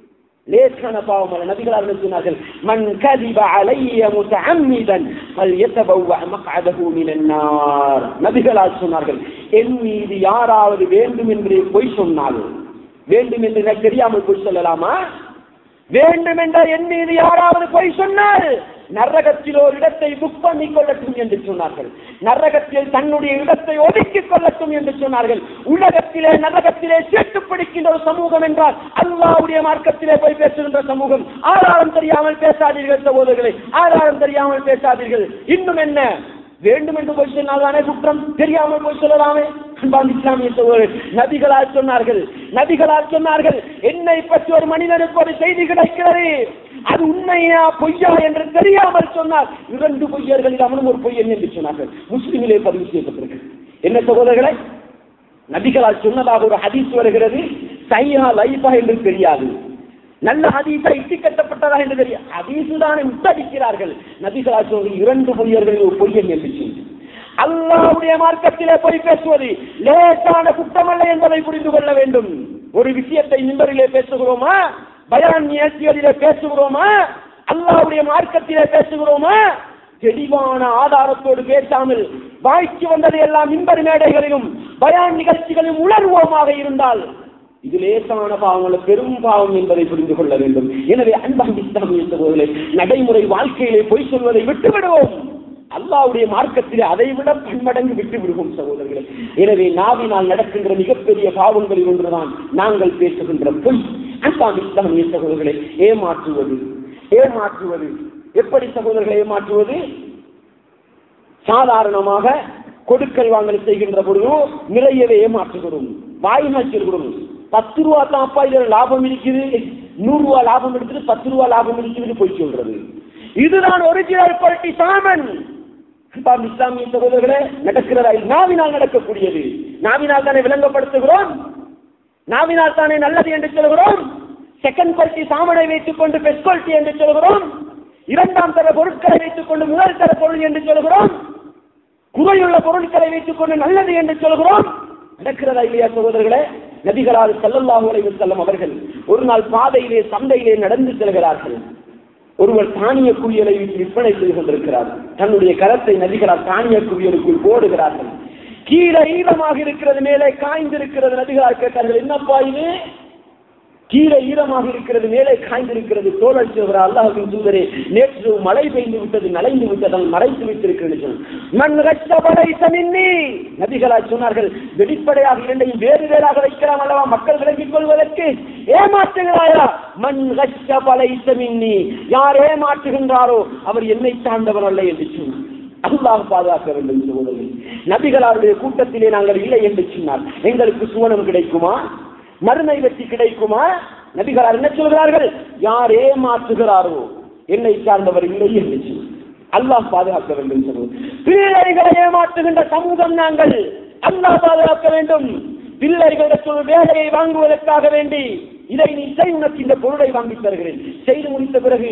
லேசான பாவம் அல்ல நபிகளார் சொன்னார்கள் மன் கதிப அலைய முத்தஅம்மிதன் ஃபல்யதபவ மக்அதஹு மினன் நார் நபிகளார் சொன்னார்கள் என் மீது யாராவது வேண்டும் என்று பொய் சொன்னால் வேண்டும் என்று எனக்கு தெரியாமல் பொய் சொல்லலாமா வேண்டும் என்ற என் மீது யாராவது பொய் சொன்னால் நரகத்தில் ஒரு இடத்தை புக் பண்ணிக் கொள்ளட்டும் என்று சொன்னார்கள் நரகத்தில் தன்னுடைய இடத்தை ஒதுக்கிக் கொள்ளட்டும் என்று சொன்னார்கள் உலகத்திலே நரகத்திலே சேர்த்து பிடிக்கின்ற ஒரு சமூகம் என்றால் அல்லாவுடைய மார்க்கத்திலே போய் பேசுகின்ற சமூகம் ஆதாரம் தெரியாமல் பேசாதீர்கள் சகோதரர்களை ஆதாரம் தெரியாமல் பேசாதீர்கள் இன்னும் என்ன வேண்டும் என்று போய் சொன்னால் தானே குற்றம் தெரியாமல் போய் சொல்லலாமே அன்பார்ந்த இஸ்லாமிய சகோதரர் நபிகளால் சொன்னார்கள் நபிகளால் சொன்னார்கள் என்னை பற்றி ஒரு மனிதனுக்கு ஒரு செய்தி கிடைக்கிறது அது உண்மையா பொய்யா என்று தெரியாமல் சொன்னார் இரண்டு பொய்யர்களில் அவனும் ஒரு பொய்யன் என்று சொன்னார்கள் முஸ்லிமிலே பதிவு செய்யப்பட்டிருக்கு என்ன சகோதரர்களை நபிகளால் சொன்னதாக ஒரு ஹதீஸ் வருகிறது சையா லைஃபா என்று தெரியாது நல்ல ஹதீஸா இட்டு கட்டப்பட்டதா என்று தெரியும் ஹதீசு தானே முத்தடிக்கிறார்கள் நபிகளால் சொன்ன இரண்டு பொய்யர்களில் ஒரு பொய்யன் என்று சொல்லி அல்லாவுடைய மார்க்கத்திலே போய் பேசுவது லேசான குற்றமல்ல என்பதை புரிந்து கொள்ள வேண்டும் ஒரு விஷயத்தை நிம்பரிலே பேசுகிறோமா பயான் நிகழ்ச்சிகளிலே பேசுகிறோமா அல்லாவுடைய மார்க்கத்திலே பேசுகிறோமா தெளிவான ஆதாரத்தோடு பேசாமல் வாய்க்கு வந்ததை எல்லாம் மின்பர் மேடைகளிலும் பயான் நிகழ்ச்சிகளிலும் உணர்வோமாக இருந்தால் இது லேசான பாவங்கள் பெரும் பாவம் என்பதை புரிந்து கொள்ள வேண்டும் எனவே அன்பாக இஸ்லாமிய சகோதரர்களே நடைமுறை வாழ்க்கையிலே பொய் சொல்வதை விட்டு விடுவோம் அல்லாவுடைய மார்க்கத்திலே அதை விட பன்மடங்கு விட்டு விடுவோம் சகோதரர்களே எனவே நாவினால் நடக்கின்ற மிகப்பெரிய பாவங்களில் ஒன்றுதான் நாங்கள் பேசுகின்ற பொய் அன்பாக இஸ்லாமிய சகோதரர்களை ஏமாற்றுவது ஏமாற்றுவது எப்படி சகோதரர்களை ஏமாற்றுவது சாதாரணமாக கொடுக்கல் வாங்கல் செய்கின்ற பொழுது நிறையவே ஏமாற்றுகிறோம் வாய்நாள் சொல்கிறோம் பத்து ரூபா தான் அப்பா இதுல லாபம் இருக்குது நூறு ரூபா லாபம் இருக்குது பத்து ரூபா லாபம் இருக்குது போய் சொல்றது இதுதான் ஒரிஜினல் குவாலிட்டி சாமன் அன்பார்ந்த இஸ்லாமிய சகோதரர்களே நடக்கிறதா இது நாவினால் நடக்கக்கூடியது நாவினால் தானே விளங்கப்படுத்துகிறோம் நாவினால் தானே நல்லது என்று சொல்கிறோம் செகண்ட் குவாலிட்டி சாமனை வைத்துக் கொண்டு பெஸ்ட் குவாலிட்டி என்று சொல்கிறோம் இரண்டாம் தர பொருட்களை வைத்துக் கொண்டு முதல் தர பொருள் என்று சொல்கிறோம் குறையுள்ள பொருட்களை வைத்துக் கொண்டு நல்லது என்று சொல்கிறோம் நடக்கிறதா இல்லையா சகோதரர்களே நபிகளால் செல்லல்லாஹு அலைஹி வஸல்லம் அவர்கள் ஒரு நாள் பாதையிலே சந்தையிலே நடந்து செல்கிறார்கள் ஒருவர் தானிய குவியலை விற்பனை செய்து கொண்டிருக்கிறார் தன்னுடைய கரத்தை நதிகளால் தானிய குவியலுக்குள் போடுகிறார்கள் கீழே ஈரமாக இருக்கிறது மேலே காய்ந்திருக்கிறது நதிகளால் கேட்டார்கள் என்னப்பா இது கீழே ஈரமாக இருக்கிறது மேலே காய்ந்திருக்கிறது தோழல் சொல்கிற அல்லாஹின் தூதரே நேற்று மழை பெய்து விட்டது நனைந்து விட்டது மறைத்து வைத்திருக்கிறது மண் கஷ்டப்படை சமின்னி நபிகளா சொன்னார்கள் வெளிப்படையாக இரண்டையும் வேறு வேறாக வைக்கலாம் அல்லவா மக்கள் விளங்கிக் கொள்வதற்கு ஏமாற்றுகிறாயா மண் கஷ்டப்படை சமின்னி யார் ஏமாற்றுகின்றாரோ அவர் என்னை சார்ந்தவர் அல்ல என்று சொன்னார் அல்லாஹ் பாதுகாக்க வேண்டும் சகோதரர்கள் நபிகளாருடைய கூட்டத்திலே நாங்கள் இல்லை என்று சொன்னார் எங்களுக்கு சுவனம் கிடைக்குமா மறுமை வெற்றி கிடைக்குமா நபிகளார் என்ன சொல்கிறார்கள் யார் ஏமாற்றுகிறாரோ என்னை சார்ந்தவர் இல்லை என்று சொன்னார். அல்லாஹ் பாதுகாக்க வேண்டும் சொல்லுவோம் பிள்ளைகளை ஏமாற்றுகின்ற சமூகம் நாங்கள் அல்லாஹ் பாதுகாக்க வேண்டும் பிள்ளைகளிடத்தில் வேலையை வாங்குவதற்காக வேண்டி இதை நீ செய் உனக்கு இந்த பொருளை வாங்கி தருகிறேன் செய்து முடித்த பிறகு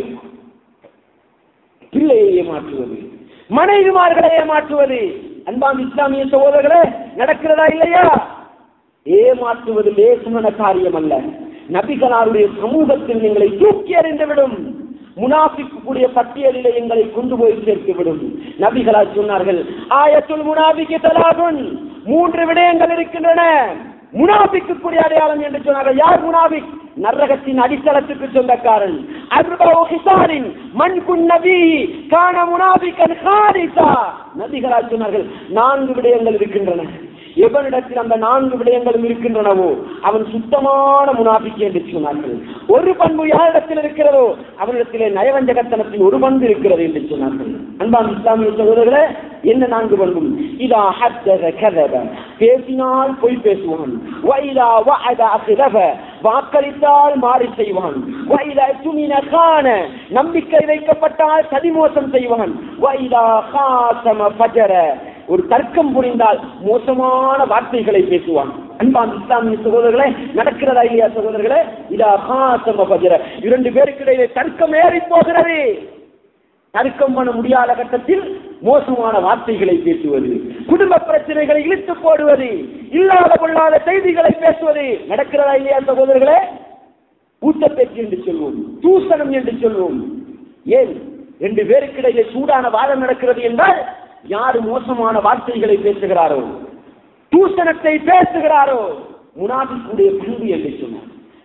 பிள்ளையை ஏமாற்றுவது மனைவிமார்களை ஏமாற்றுவது அன்பான் இஸ்லாமிய சகோதரர்களே நடக்கிறதா இல்லையா ஏமாற்றுவது லேசுமன காரியம் அல்ல நபிகளாருடைய சமூகத்தில் எங்களை தூக்கி எறிந்துவிடும் முனாபிக்கக்கூடிய பட்டியலிலே எங்களை கொண்டு போய் சேர்த்துவிடும் நபிகளார் சொன்னார்கள் ஆயத்துல் முனாபிக்கு தலாகுன் மூன்று விடயங்கள் இருக்கின்றன முனாபிக்கக்கூடிய அடையாளம் என்று சொன்னார்கள் யார் முனாபிக் நரகத்தின் அடித்தளத்துக்கு சொந்தக்காரன் அர்பவு ஹிசாரின் மண் குன் நபி கான முனாபிக்கன் ஹாரிசா நபிகளார் சொன்னார்கள் நான்கு விடயங்கள் இருக்கின்றன எவனிடத்தில் அந்த நான்கு விடயங்களும் இருக்கின்றனவோ அவன் சுத்தமான முனாபிக்கு என்று சொன்னார்கள் ஒரு பண்பு யாரிடத்தில் இருக்கிறதோ அவனிடத்திலே நயவஞ்சகத்தனத்தின் ஒரு பண்பு இருக்கிறது என்று சொன்னார்கள் அன்பான் இஸ்லாமிய சகோதரர்களே என்ன நான்கு பண்பும் இதா ஹத்தத கதப பேசினால் பொய் பேசுவான் வைதா வஅத அக்லப வாக்களித்தால் மாறி செய்வான் வைதா துமின கான நம்பிக்கை வைக்கப்பட்டால் சதிமோசம் செய்வான் வைதா காசம பஜர ஒரு தர்க்கம் புரிந்தால் மோசமான வார்த்தைகளை பேசுவான் அன்பான் இஸ்லாமிய சகோதரர்களே நடக்கிறதா இல்லையா சகோதரர்களே இதா காசம பஜர இரண்டு பேருக்கு இடையிலே தர்க்கம் ஏறி போகிறது தர்க்கம் பண்ண முடியாத கட்டத்தில் மோசமான வார்த்தைகளை பேசுவது குடும்ப பிரச்சனைகளை இழுத்து போடுவது இல்லாத பொல்லாத செய்திகளை பேசுவது நடக்கிறதா இல்லையா சகோதரர்களே ஊட்டப்பேச்சு என்று சொல்வோம் தூசணம் என்று சொல்வோம் ஏன் ரெண்டு பேருக்கு இடையிலே சூடான வாதம் நடக்கிறது என்றால் யார் மோசமான வார்த்தைகளை பேசுகிறாரோ தூசணத்தை பேசுகிறாரோ முனாபிக்குடைய பண்பு என்று சொன்னார்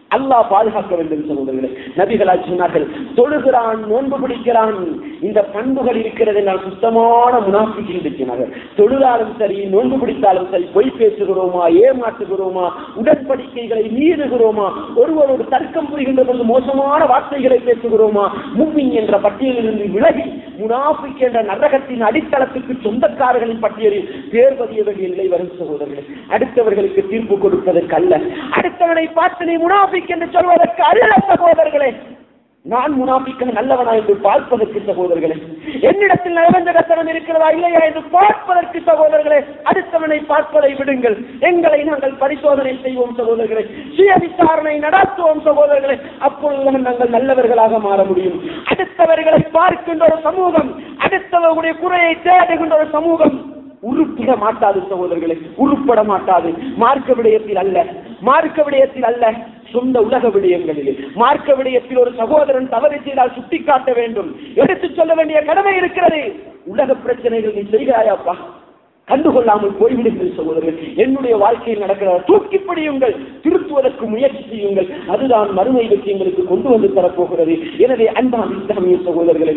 அல்லாஹ் பாதுகாக்க வேண்டும் சகோதரர்களே நபிகளால் சொன்னார்கள் தொழுகிறான் நோன்பு பிடிக்கிறான் இந்த பண்புகள் இருக்கிறது நான் சுத்தமான முனாஃபிக் என்று சொன்னார்கள் தொழுதாலும் சரி நோன்பு பிடித்தாலும் சரி பொய் பேசுகிறோமா ஏமாற்றுகிறோமா உடன்படிக்கைகளை மீறுகிறோமா ஒருவரோடு தர்க்கம் புரிகின்ற பொழுது மோசமான வார்த்தைகளை பேசுகிறோமா மும்மின் என்ற பட்டியலிலிருந்து விலகி முனாஃபிக் என்ற நரகத்தின் அடித்தளத்துக்கு சொந்தக்காரர்களின் பட்டியலில் பேர் பதிய வேண்டிய நிலை வரும் சகோதரர்களே அடுத்தவர்களுக்கு தீர்ப்பு கொடுப்பதற்கு அல்ல அடுத்தவனை பார்த்து நீ முனாஃபிக் என்று சொல்வதற்கு அல்ல சகோதரர்களே நான் முனாபிக்க நல்லவனா என்று பார்ப்பதற்கு சகோதரர்களே என்னிடத்தில் நலவஞ்சகத்தனம் இருக்கிறதா இல்லையா என்று பார்ப்பதற்கு சகோதரர்களே அடுத்தவனை பார்ப்பதை விடுங்கள் எங்களை நாங்கள் பரிசோதனை செய்வோம் சகோதரர்களே சுய விசாரணை நடத்துவோம் சகோதரர்களே அப்பொழுதுதான் நாங்கள் நல்லவர்களாக மாற முடியும் அடுத்தவர்களை பார்க்கின்ற ஒரு சமூகம் அடுத்தவர்களுடைய குறையை தேடுகின்ற ஒரு சமூகம் உருப்பிட மாட்டாது சகோதரர்களே உருப்பட மாட்டாது மார்க்க விடயத்தில் அல்ல மார்க்க விடயத்தில் அல்ல சொந்த உலக விடயங்களிலே மார்க்க விடயத்தில் ஒரு சகோதரன் தவறு செய்தால் சுட்டிக்காட்ட வேண்டும் எடுத்துச் சொல்ல வேண்டிய கடமை இருக்கிறது உலக பிரச்சனைகள் நீ செய்கிறாயாப்பா கண்டுகொள்ளாமல் போய்விடுங்கள் சகோதரர்கள் என்னுடைய வாழ்க்கையில் நடக்கிற தூக்கி பிடியுங்கள் திருத்துவதற்கு முயற்சி செய்யுங்கள் அதுதான் மறுமை வெற்றி எங்களுக்கு கொண்டு வந்து தரப்போகிறது எனவே அன்பான் இஸ்லாமிய சகோதரர்களே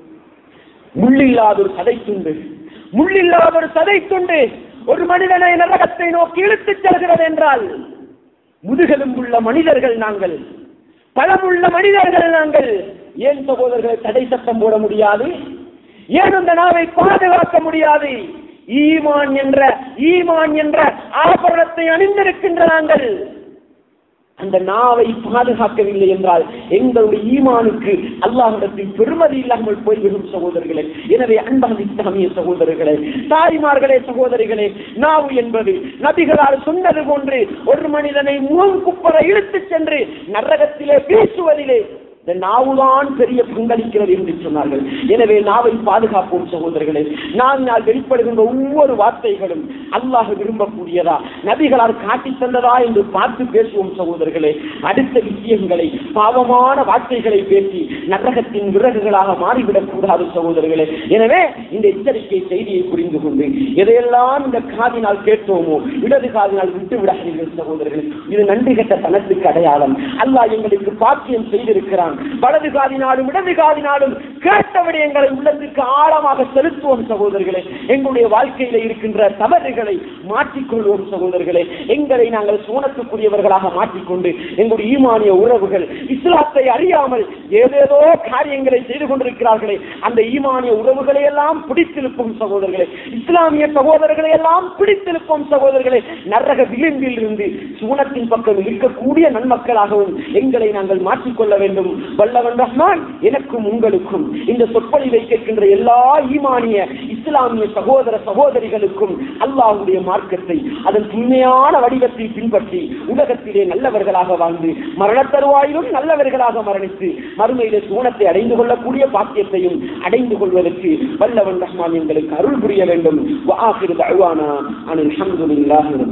முள்ளில்லாத ஒரு சதை துண்டு முள்ளில்லாத ஒரு சதை துண்டு ஒரு மனிதனை நரகத்தை நோக்கி இழுத்துச் செல்கிறது என்றால் முதுகெலும்புள்ள மனிதர்கள் நாங்கள் பலமுள்ள மனிதர்கள் நாங்கள் ஏன் சகோதரர்களை தடை சட்டம் போட முடியாது ஏன் அந்த நாவை பாதுகாக்க முடியாது ஈமான் என்ற ஈமான் என்ற ஆபரணத்தை அணிந்திருக்கின்ற நாங்கள் அந்த நாவை பாதுகாக்கவில்லை என்றால் எங்களுடைய ஈமானுக்கு அல்லாஹிடத்தில் பெருமதி இல்லாமல் போய்விடும் சகோதரர்களே எனவே அன்பான இஸ்லாமிய சகோதரர்களே தாய்மார்களே சகோதரிகளே நாவு என்பது நபிகளால் சொன்னது போன்று ஒரு மனிதனை முகங்குப்பர இழுத்துச் சென்று நரகத்திலே பேசுவதிலே இந்த நாவுதான் பெரிய பங்களிக்கிறது என்று சொன்னார்கள் எனவே நாவை பாதுகாப்போம் சகோதரர்களே நான் நான் வெளிப்படுகின்ற ஒவ்வொரு வார்த்தைகளும் அல்லாஹ் விரும்பக்கூடியதா நபிகளால் காட்டி தந்ததா என்று பார்த்து பேசுவோம் சகோதரர்களே அடுத்த விஷயங்களை பாவமான வார்த்தைகளை பேசி நரகத்தின் விறகுகளாக மாறிவிடக் கூடாது சகோதரர்களே எனவே இந்த எச்சரிக்கை செய்தியை புரிந்து கொண்டு எதையெல்லாம் இந்த காதினால் கேட்டோமோ இடது காதினால் விட்டு விடாதீர்கள் சகோதரர்களே இது நன்றி கட்ட தனத்துக்கு அடையாளம் அல்லாஹ் எங்களுக்கு பாக்கியம் செய்திருக்கிறான் வலது காதினாலும் இடது காதினாலும் கேட்ட விடயங்களை உள்ளத்துக்கு ஆழமாக செலுத்துவோம் சகோதரர்களே எங்களுடைய வாழ்க்கையில இருக்கின்ற தவறுகளை மாற்றிக்கொள்வோம் சகோதரர்களே எங்களை நாங்கள் சோனத்துக்குரியவர்களாக மாற்றிக்கொண்டு எங்களுடைய ஈமானிய உறவுகள் இஸ்லாத்தை அறியாமல் ஏதேதோ காரியங்களை செய்து கொண்டிருக்கிறார்களே அந்த ஈமானிய உறவுகளை எல்லாம் பிடித்திருப்போம் சகோதரர்களே இஸ்லாமிய சகோதரர்களை எல்லாம் பிடித்திருப்போம் சகோதரர்களே நரக விளிம்பில் இருந்து சூனத்தின் பக்கம் இருக்கக்கூடிய நன்மக்களாகவும் எங்களை நாங்கள் மாற்றிக்கொள்ள வேண்டும் வல்லவன் ரஹ்மான் எனக்கும் உங்களுக்கும் இந்த சொற்பொழிவை கேட்கின்ற எல்லா ஈமானிய இஸ்லாமிய சகோதர சகோதரிகளுக்கும் அல்லாஹ்வுடைய மார்க்கத்தை அதன் உண்மையான வடிவத்தில் பின்பற்றி உலகத்திலே நல்லவர்களாக வாழ்ந்து மரண தருவாயிலும் நல்லவர்களாக மரணித்து மறுமையிலே சூனத்தை அடைந்து கொள்ளக்கூடிய பாக்கியத்தையும் அடைந்து கொள்வதற்கு வல்லவன் ரஹ்மான் எங்களுக்கு அருள் புரிய வேண்டும் வாஹிரு தழுவானா அனில் அல்ஹம்துலில்லாஹி